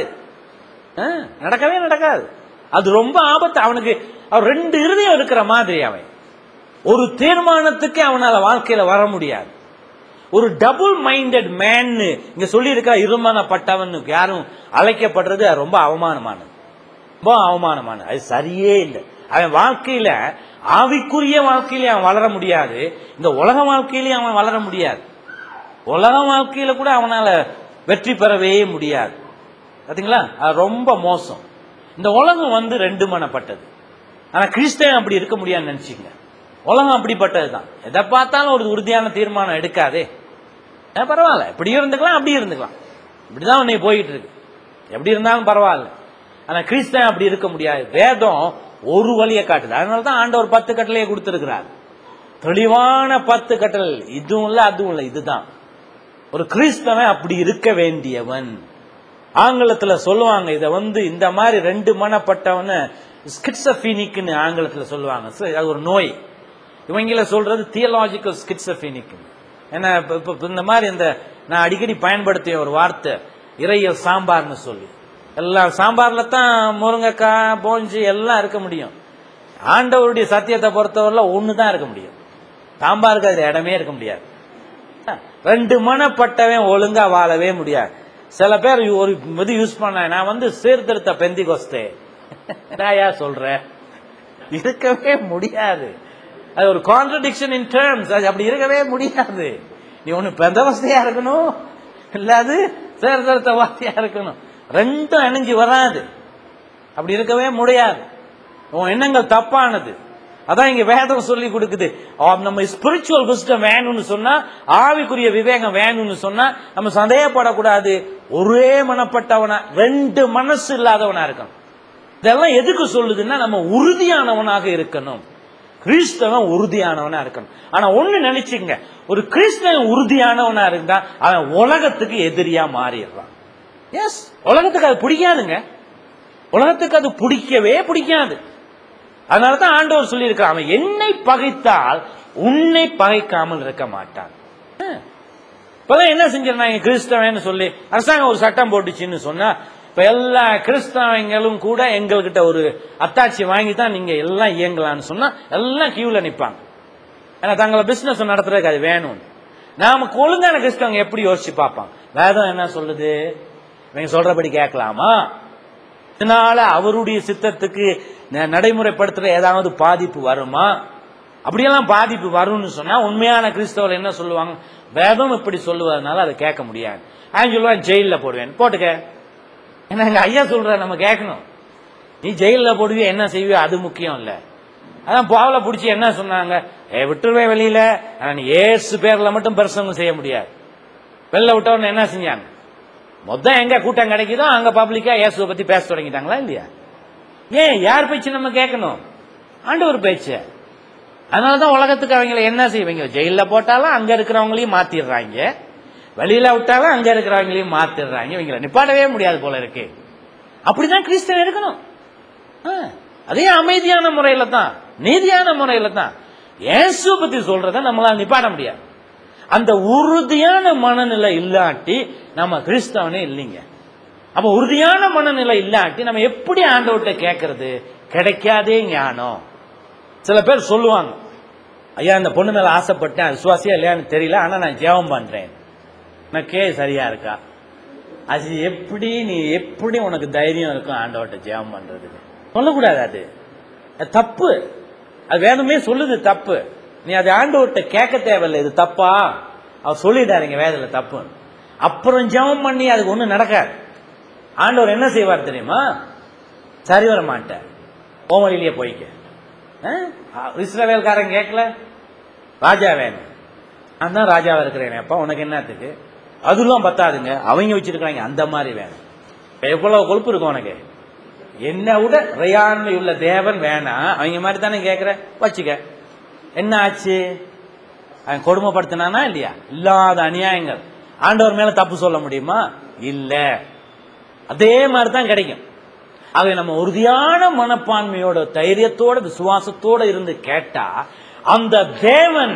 ஆ, நடக்கவே நடக்காது அது ரொம்ப ஆபத்து அவனுக்கு அவன் ரெண்டு இருதயம் இருக்கிற மாதிரி அவன் ஒரு தீர்மானத்துக்கு அவனால வாழ்க்கையில வர முடியாது ஒரு டபுள் மைண்டட் மேன் இங்க சொல்லி இருக்கிற இருமானப்பட்டவன் யாரும் அழைக்கப்படுறது அது ரொம்ப அவமானமானது ரொம்ப அவமானமானது அது சரியே இல்லை அவன் வாழ்க்கையில ஆவிக்குரிய வாழ்க்கையில அவன் வளர முடியாது இந்த உலக வாழ்க்கையிலயும் அவன் வளர முடியாது உலக வாழ்க்கையில கூட அவனால வெற்றி பெறவே முடியாது பாத்தீங்களா அது ரொம்ப மோசம் இந்த உலகம் வந்து ரெண்டு மனப்பட்டது ஆனா கிறிஸ்தவன் அப்படி இருக்க முடியாதுன்னு நினைச்சீங்க உலகம் அப்படிப்பட்டது தான் எதை பார்த்தாலும் ஒரு உறுதியான தீர்மானம் எடுக்காதே ஏ, பரவாயில்ல இப்படியும் இருந்துக்கலாம் அப்படியும் இருந்துக்கலாம் இப்படிதான் உன்னை போயிட்டு இருக்கு எப்படி இருந்தாலும் பரவாயில்ல ஆனா கிறிஸ்தவன் அப்படி இருக்க முடியாது வேதம் ஒரு வழியை காட்டுது அதனால தான் ஆண்டவர் பத்து கட்டளையை கொடுத்திருக்கிறார் தெளிவான பத்து கட்டளை இதுவும் இல்ல அதுவும் இல்ல இதுதான் ஒரு கிறிஸ்தவன் அப்படி இருக்க வேண்டியவன் ஆங்கிலத்துல சொல்லுவாங்க இத வந்து இந்த மாதிரி ரெண்டு மனப்பட்டவன ஸ்கிட்சபீனிக்னு ஆங்கிலத்துல சொல்லுவாங்க So, அது ஒரு நோய் இவங்கள சொல்றது தியலாஜிக்கல் ஸ்கிட்சபீனிக் ஏன்னா இப்ப- இப்ப- இப்ப இந்த மாதிரி இந்த நான் அடிக்கடி பயன்படுத்திய ஒரு வார்த்தை இறையல் சாம்பார்னு சொல்லி எல்லாம் சாம்பார்ல தான் முருங்கைக்காய் போஞ்சி எல்லாம் இருக்க முடியும் ஆண்டவருடைய சத்தியத்தை பொறுத்தவரையில ஒன்று தான் இருக்க முடியும் சாம்பாருக்கு அது இடமே இருக்க முடியாது ரெண்டு மனப்பட்டவன் ஒழுங்கா வாழவே முடியாது சில பேர் ஒரு இது யூஸ் பண்ண நான் வந்து சீர்திருத்த பெந்தி கொஸ்தே நான் சொல்றேன் இருக்கவே முடியாது அது ஒரு கான்ட்ரடிக்ஷன் இன் டேர்ம்ஸ் அது அப்படி இருக்கவே முடியாது நீ ஒண்ணு பெந்தவஸ்தையா இருக்கணும் இல்லாது சீர்திருத்தவாதியா இருக்கணும் ரெண்டும் இணைஞ்சு வராது அப்படி இருக்கவே முடியாது உன் எண்ணங்கள் தப்பானது அதான் இங்க வேதம் சொல்லி கொடுக்குது ஆ, நம்ம ஸ்பிரிச்சுவல் விஸ்டம் வேணும்னு சொன்னா ஆவிக்குரிய விவேகம் வேணும்னு சொன்னா நம்ம சந்தேகப்படக்கூடாது ஒரே மனப்பட்டவனா ரெண்டு மனசு இல்லாதவனா இருக்கணும் இதெல்லாம் எதுக்கு சொல்லுதுன்னா நம்ம உறுதியானவனாக இருக்கணும் கிறிஸ்தவன் உறுதியானவனா இருக்கணும் ஆனா ஒண்ணு நினைச்சுங்க ஒரு கிறிஸ்தவன் உறுதியானவனா இருந்தா அவன் உலகத்துக்கு எதிரியா மாறிடுறான் எஸ் உலகத்துக்கு அது பிடிக்காதுங்க உலகத்துக்கு அது பிடிக்கவே பிடிக்காது அதனாலதான் ஆண்டவர் சொல்லியிருக்கான் அவன் என்னை பகைத்தால் உன்னை பகைக்காமல் இருக்க மாட்டான் ஆ. இப்பதான் என்ன செஞ்சிருந்தாங்க கிறிஸ்தவன்னு சொல்லி அரசாங்கம் ஒரு சட்டம் போட்டுச்சுன்னு சொன்னா இப்ப எல்லா கிறிஸ்தவங்களும் கூட எங்ககிட்ட ஒரு அத்தாட்சி வாங்கி தான் நீங்க எல்லாம் இயங்கலாம்னு சொன்னா எல்லாம் கியூல நிப்பாங்க ஏன்னா தங்களை பிசினஸ் நடத்துறதுக்கு அது வேணும் நாம ஒழுங்கான கிறிஸ்தவங்க எப்படி யோசிச்சு பார்ப்பாங்க வேதம் என்ன சொல்லுது இவங்க சொல்றபடி கேட்கலாமா இதனால அவருடைய சித்தத்துக்கு ந- நடைமுறைப்படுத்துற ஏதாவது பாதிப்பு வருமா அப்படியெல்லாம் பாதிப்பு வரும்னு சொன்னா உண்மையான கிறிஸ்தவர் என்ன சொல்லுவாங்க வேதம் இப்படி சொல்லுவதனால அதை கேட்க முடியாது அவன் சொல்லுவான் ஜெயில போடுவேன் போட்டுக்க ஏன்னா எங்க ஐயா சொல்ற நம்ம கேட்கணும் நீ ஜெயில போடுவிய என்ன செய்வியோ அது முக்கியம் இல்ல அதான் பாவல பிடிச்சி என்ன சொன்னாங்க ஏ விட்டுருவேன் வெளியில ஆனா நீ ஏசு பேர்ல மட்டும் பிரசங்கம் செய்ய முடியாது வெளில விட்டவன என்ன செஞ்சாங்க மொத்தம் எங்க கூட்டம் கிடைக்குதோ அங்க பப்ளிக்கா இயேசுவை பத்தி பேச தொடங்கிட்டாங்களா இல்லையா ஏன் யார் பேச்சு நம்ம கேட்கணும் ஆண்டவர் பேச்சு அதனாலதான் உலகத்துக்கு அவங்கள என்ன செய்வீங்க ஜெயில போட்டாலும் அங்க இருக்கிறவங்களையும் மாத்திடுறாங்க வெளியில விட்டாலும் அங்க இருக்கிறவங்களையும் மாத்திடுறாங்க இவங்களை நிப்பாட்டவே முடியாது போல இருக்கு அப்படிதான் கிறிஸ்தவன் இருக்கணும் ஆ, அதே அமைதியான முறையில தான் நீதியான முறையில தான் இயேசு பத்தி சொல்றத நம்மளால நிப்பாட்ட முடியாது அந்த உறுதியான மனநிலை இல்லாட்டி நம்ம கிறிஸ்தவனே இல்லைங்க அப்ப உறுதியான மனநிலை இல்லாட்டி நம்ம எப்படி ஆண்டவர்கிட்ட கேட்கறது கிடைக்காதே ஞானம் சில பேர் சொல்லுவாங்க ஐயா இந்த பொண்ணு மேல ஆசைப்பட்டேன் அது சுவாசியா இல்லையான்னு தெரியல ஆனா நான் ஜெபம் பண்றேன் எனக்கே சரியா இருக்கா அது எப்படி நீ எப்படி உனக்கு தைரியம் இருக்கும் ஆண்டவர்கிட்ட ஜெபம் பண்றதுக்கு சொல்லக்கூடாது அது அது தப்பு அது வேதமே சொல்லுது தப்பு நீ அது ஆண்டவர்கிட்ட கேட்க தேவையில்லை இது தப்பா அவர் சொல்லிட்டாருங்க வேதத்துல தப்பு அப்புறம் ஜெபம் பண்ணி அதுக்கு ஒண்ணும் நடக்காது ஆண்டவர் என்ன செய்வார் தெரியுமா சரி வர மாட்டார் ஓமலிலேயே போய்க்க ஆ? இஸ்ரவேல்காரன் கேட்கல ராஜா வேணும் நான் தான் ராஜாவா இருக்கிறேன் அப்பா உனக்கு என்னத்துக்கு அதெல்லாம் பத்தாதுங்க அவங்க வச்சிருக்காங்க அந்த மாதிரி வேணும் இப்ப எவ்வளவு கொழுப்பு இருக்கும் உனக்கு என்ன விட ரையாண்மை உள்ள தேவன் வேணாம் அவங்க மாதிரி தானே கேட்கிற வச்சுக்க என்ன ஆச்சு அவன் கொடுமைப்படுத்தினானா இல்லையா இல்லாத அநியாயங்கள் ஆண்டவர் மேல தப்பு சொல்ல முடியுமா இல்ல அதே மாதிரி தான் கிடைக்கும் ஆகவே நம்ம உறுதியான மனப்பான்மையோட தைரியத்தோட விசுவாசத்தோட இருந்து கேட்டா அந்த தேவன்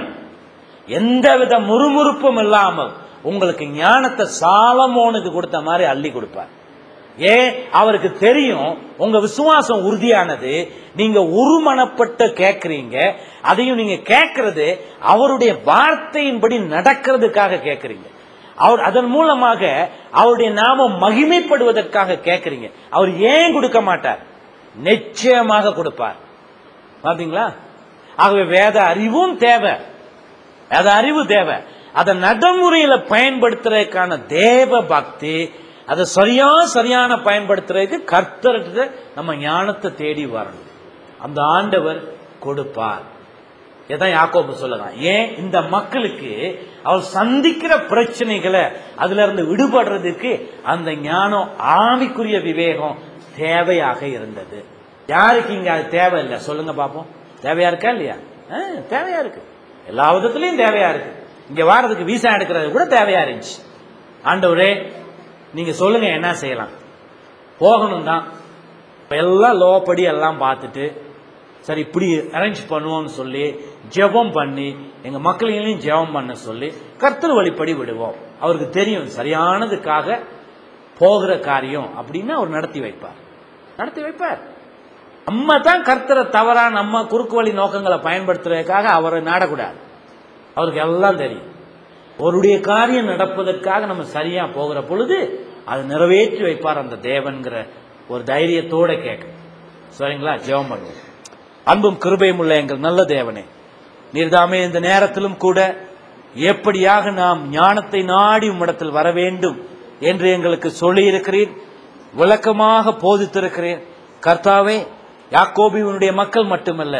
எந்தவித முறுமுறுப்பும் இல்லாமல் உங்களுக்கு ஞானத்தை சாலமோனுக்கு கொடுத்த மாதிரி அள்ளி கொடுப்பார் ஏன் அவருக்கு தெரியும் உங்க விசுவாசம் உறுதியானது நீங்க ஒருமனப்பட்டு கேட்கறீங்க அதையும் நீங்க கேட்கறது அவருடைய வார்த்தையின்படி நடக்கிறதுக்காக கேட்கறீங்க அவர் அதன் மூலமாக அவருடைய நாமம் மகிமைப்படுவதற்காக கேட்கறீங்க அவர் ஏன் கொடுக்க மாட்டார் நிச்சயமாக கொடுப்பார் பாத்தீங்களா ஆகவே வேத அறிவும் தேவை வேத அறிவு தேவை அதை நடைமுறையில பயன்படுத்துறதுக்கான தேவ பக்தி அதை சரியா சரியான பயன்படுத்துறதுக்கு கர்த்தர்கிட்ட நம்ம ஞானத்தை தேடி வரணும் அந்த ஆண்டவர் கொடுப்பார் இதான் யாக்கோபு சொல்லலாம் ஏன் இந்த மக்களுக்கு அவர் சந்திக்கிற பிரச்சனைகளை அதுல இருந்து விடுபடுறதுக்கு அந்த ஞானம் ஆவிக்குரிய விவேகம் தேவையாக இருந்தது யாருக்கு இங்க அது தேவையில்லை சொல்லுங்க பாப்போம் தேவையா இருக்கா இல்லையா ஆ, தேவையா இருக்கு எல்லா விதத்திலையும் தேவையா இருக்கு இங்க வாரதுக்கு வீசா எடுக்கிறது கூட தேவையா இருந்துச்சு ஆண்டவரே நீங்க சொல்லுங்க என்ன செய்யலாம் போகணும் தான் இப்ப எல்லாம் லோ படி எல்லாம் பார்த்துட்டு சரி இப்படி அரேஞ்ச் பண்ணுவோம்னு சொல்லி ஜெபம் பண்ணி எங்க மக்களையும் ஜெபம் பண்ண சொல்லி கர்த்தர் வழிப்படி விடுவோம் அவருக்கு தெரியும் சரியானதுக்காக போகிற காரியம் அப்படின்னு அவர் நடத்தி வைப்பார் நடத்தி வைப்பார் நம்ம தான் கர்த்தரை தவறா நம்ம குறுக்கு வழி நோக்கங்களை பயன்படுத்துறதுக்காக அவரை நாடக்கூடாது அவருக்கு எல்லாம் தெரியும் அவருடைய காரியம் நடப்பதற்காக நம்ம சரியா போகிற பொழுது அது நிறைவேற்றி வைப்பார் அந்த தேவன்கிற ஒரு தைரியத்தோட கேட்க சரிங்களா ஜெபம் பண்ணுவோம் அன்பும் கிருபையும் உள்ள எங்கள் நல்ல தேவனே நீர்தாமே இந்த நேரத்திலும் கூட எப்படியாக நாம் ஞானத்தை நாடி உம்மிடத்தில் வர வேண்டும் என்று எங்களுக்கு சொல்லியிருக்கிறீர் விளக்கமாக போதித்திருக்கிறேன் கர்த்தாவே யாக்கோபினுடைய மக்கள் மட்டுமல்ல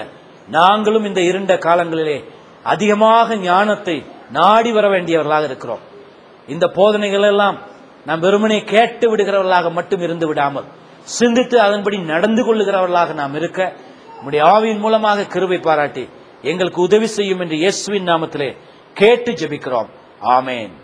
நாங்களும் இந்த இருண்ட காலங்களிலே அதிகமாக ஞானத்தை நாடி வர வேண்டியவர்களாக இருக்கிறோம் இந்த போதனைகள் எல்லாம் நாம் வெறுமனே கேட்டு விடுகிறவர்களாக மட்டும் இருந்து விடாமல் சிந்தித்து அதன்படி நடந்து கொள்ளுகிறவர்களாக நாம் இருக்க நம்முடைய ஆவியின் மூலமாக கிருபை பாராட்டி எங்களுக்கு உதவி செய்யும் என்று இயேசுவின் நாமத்திலே கேட்டு ஜெபிக்கிறோம் ஆமென்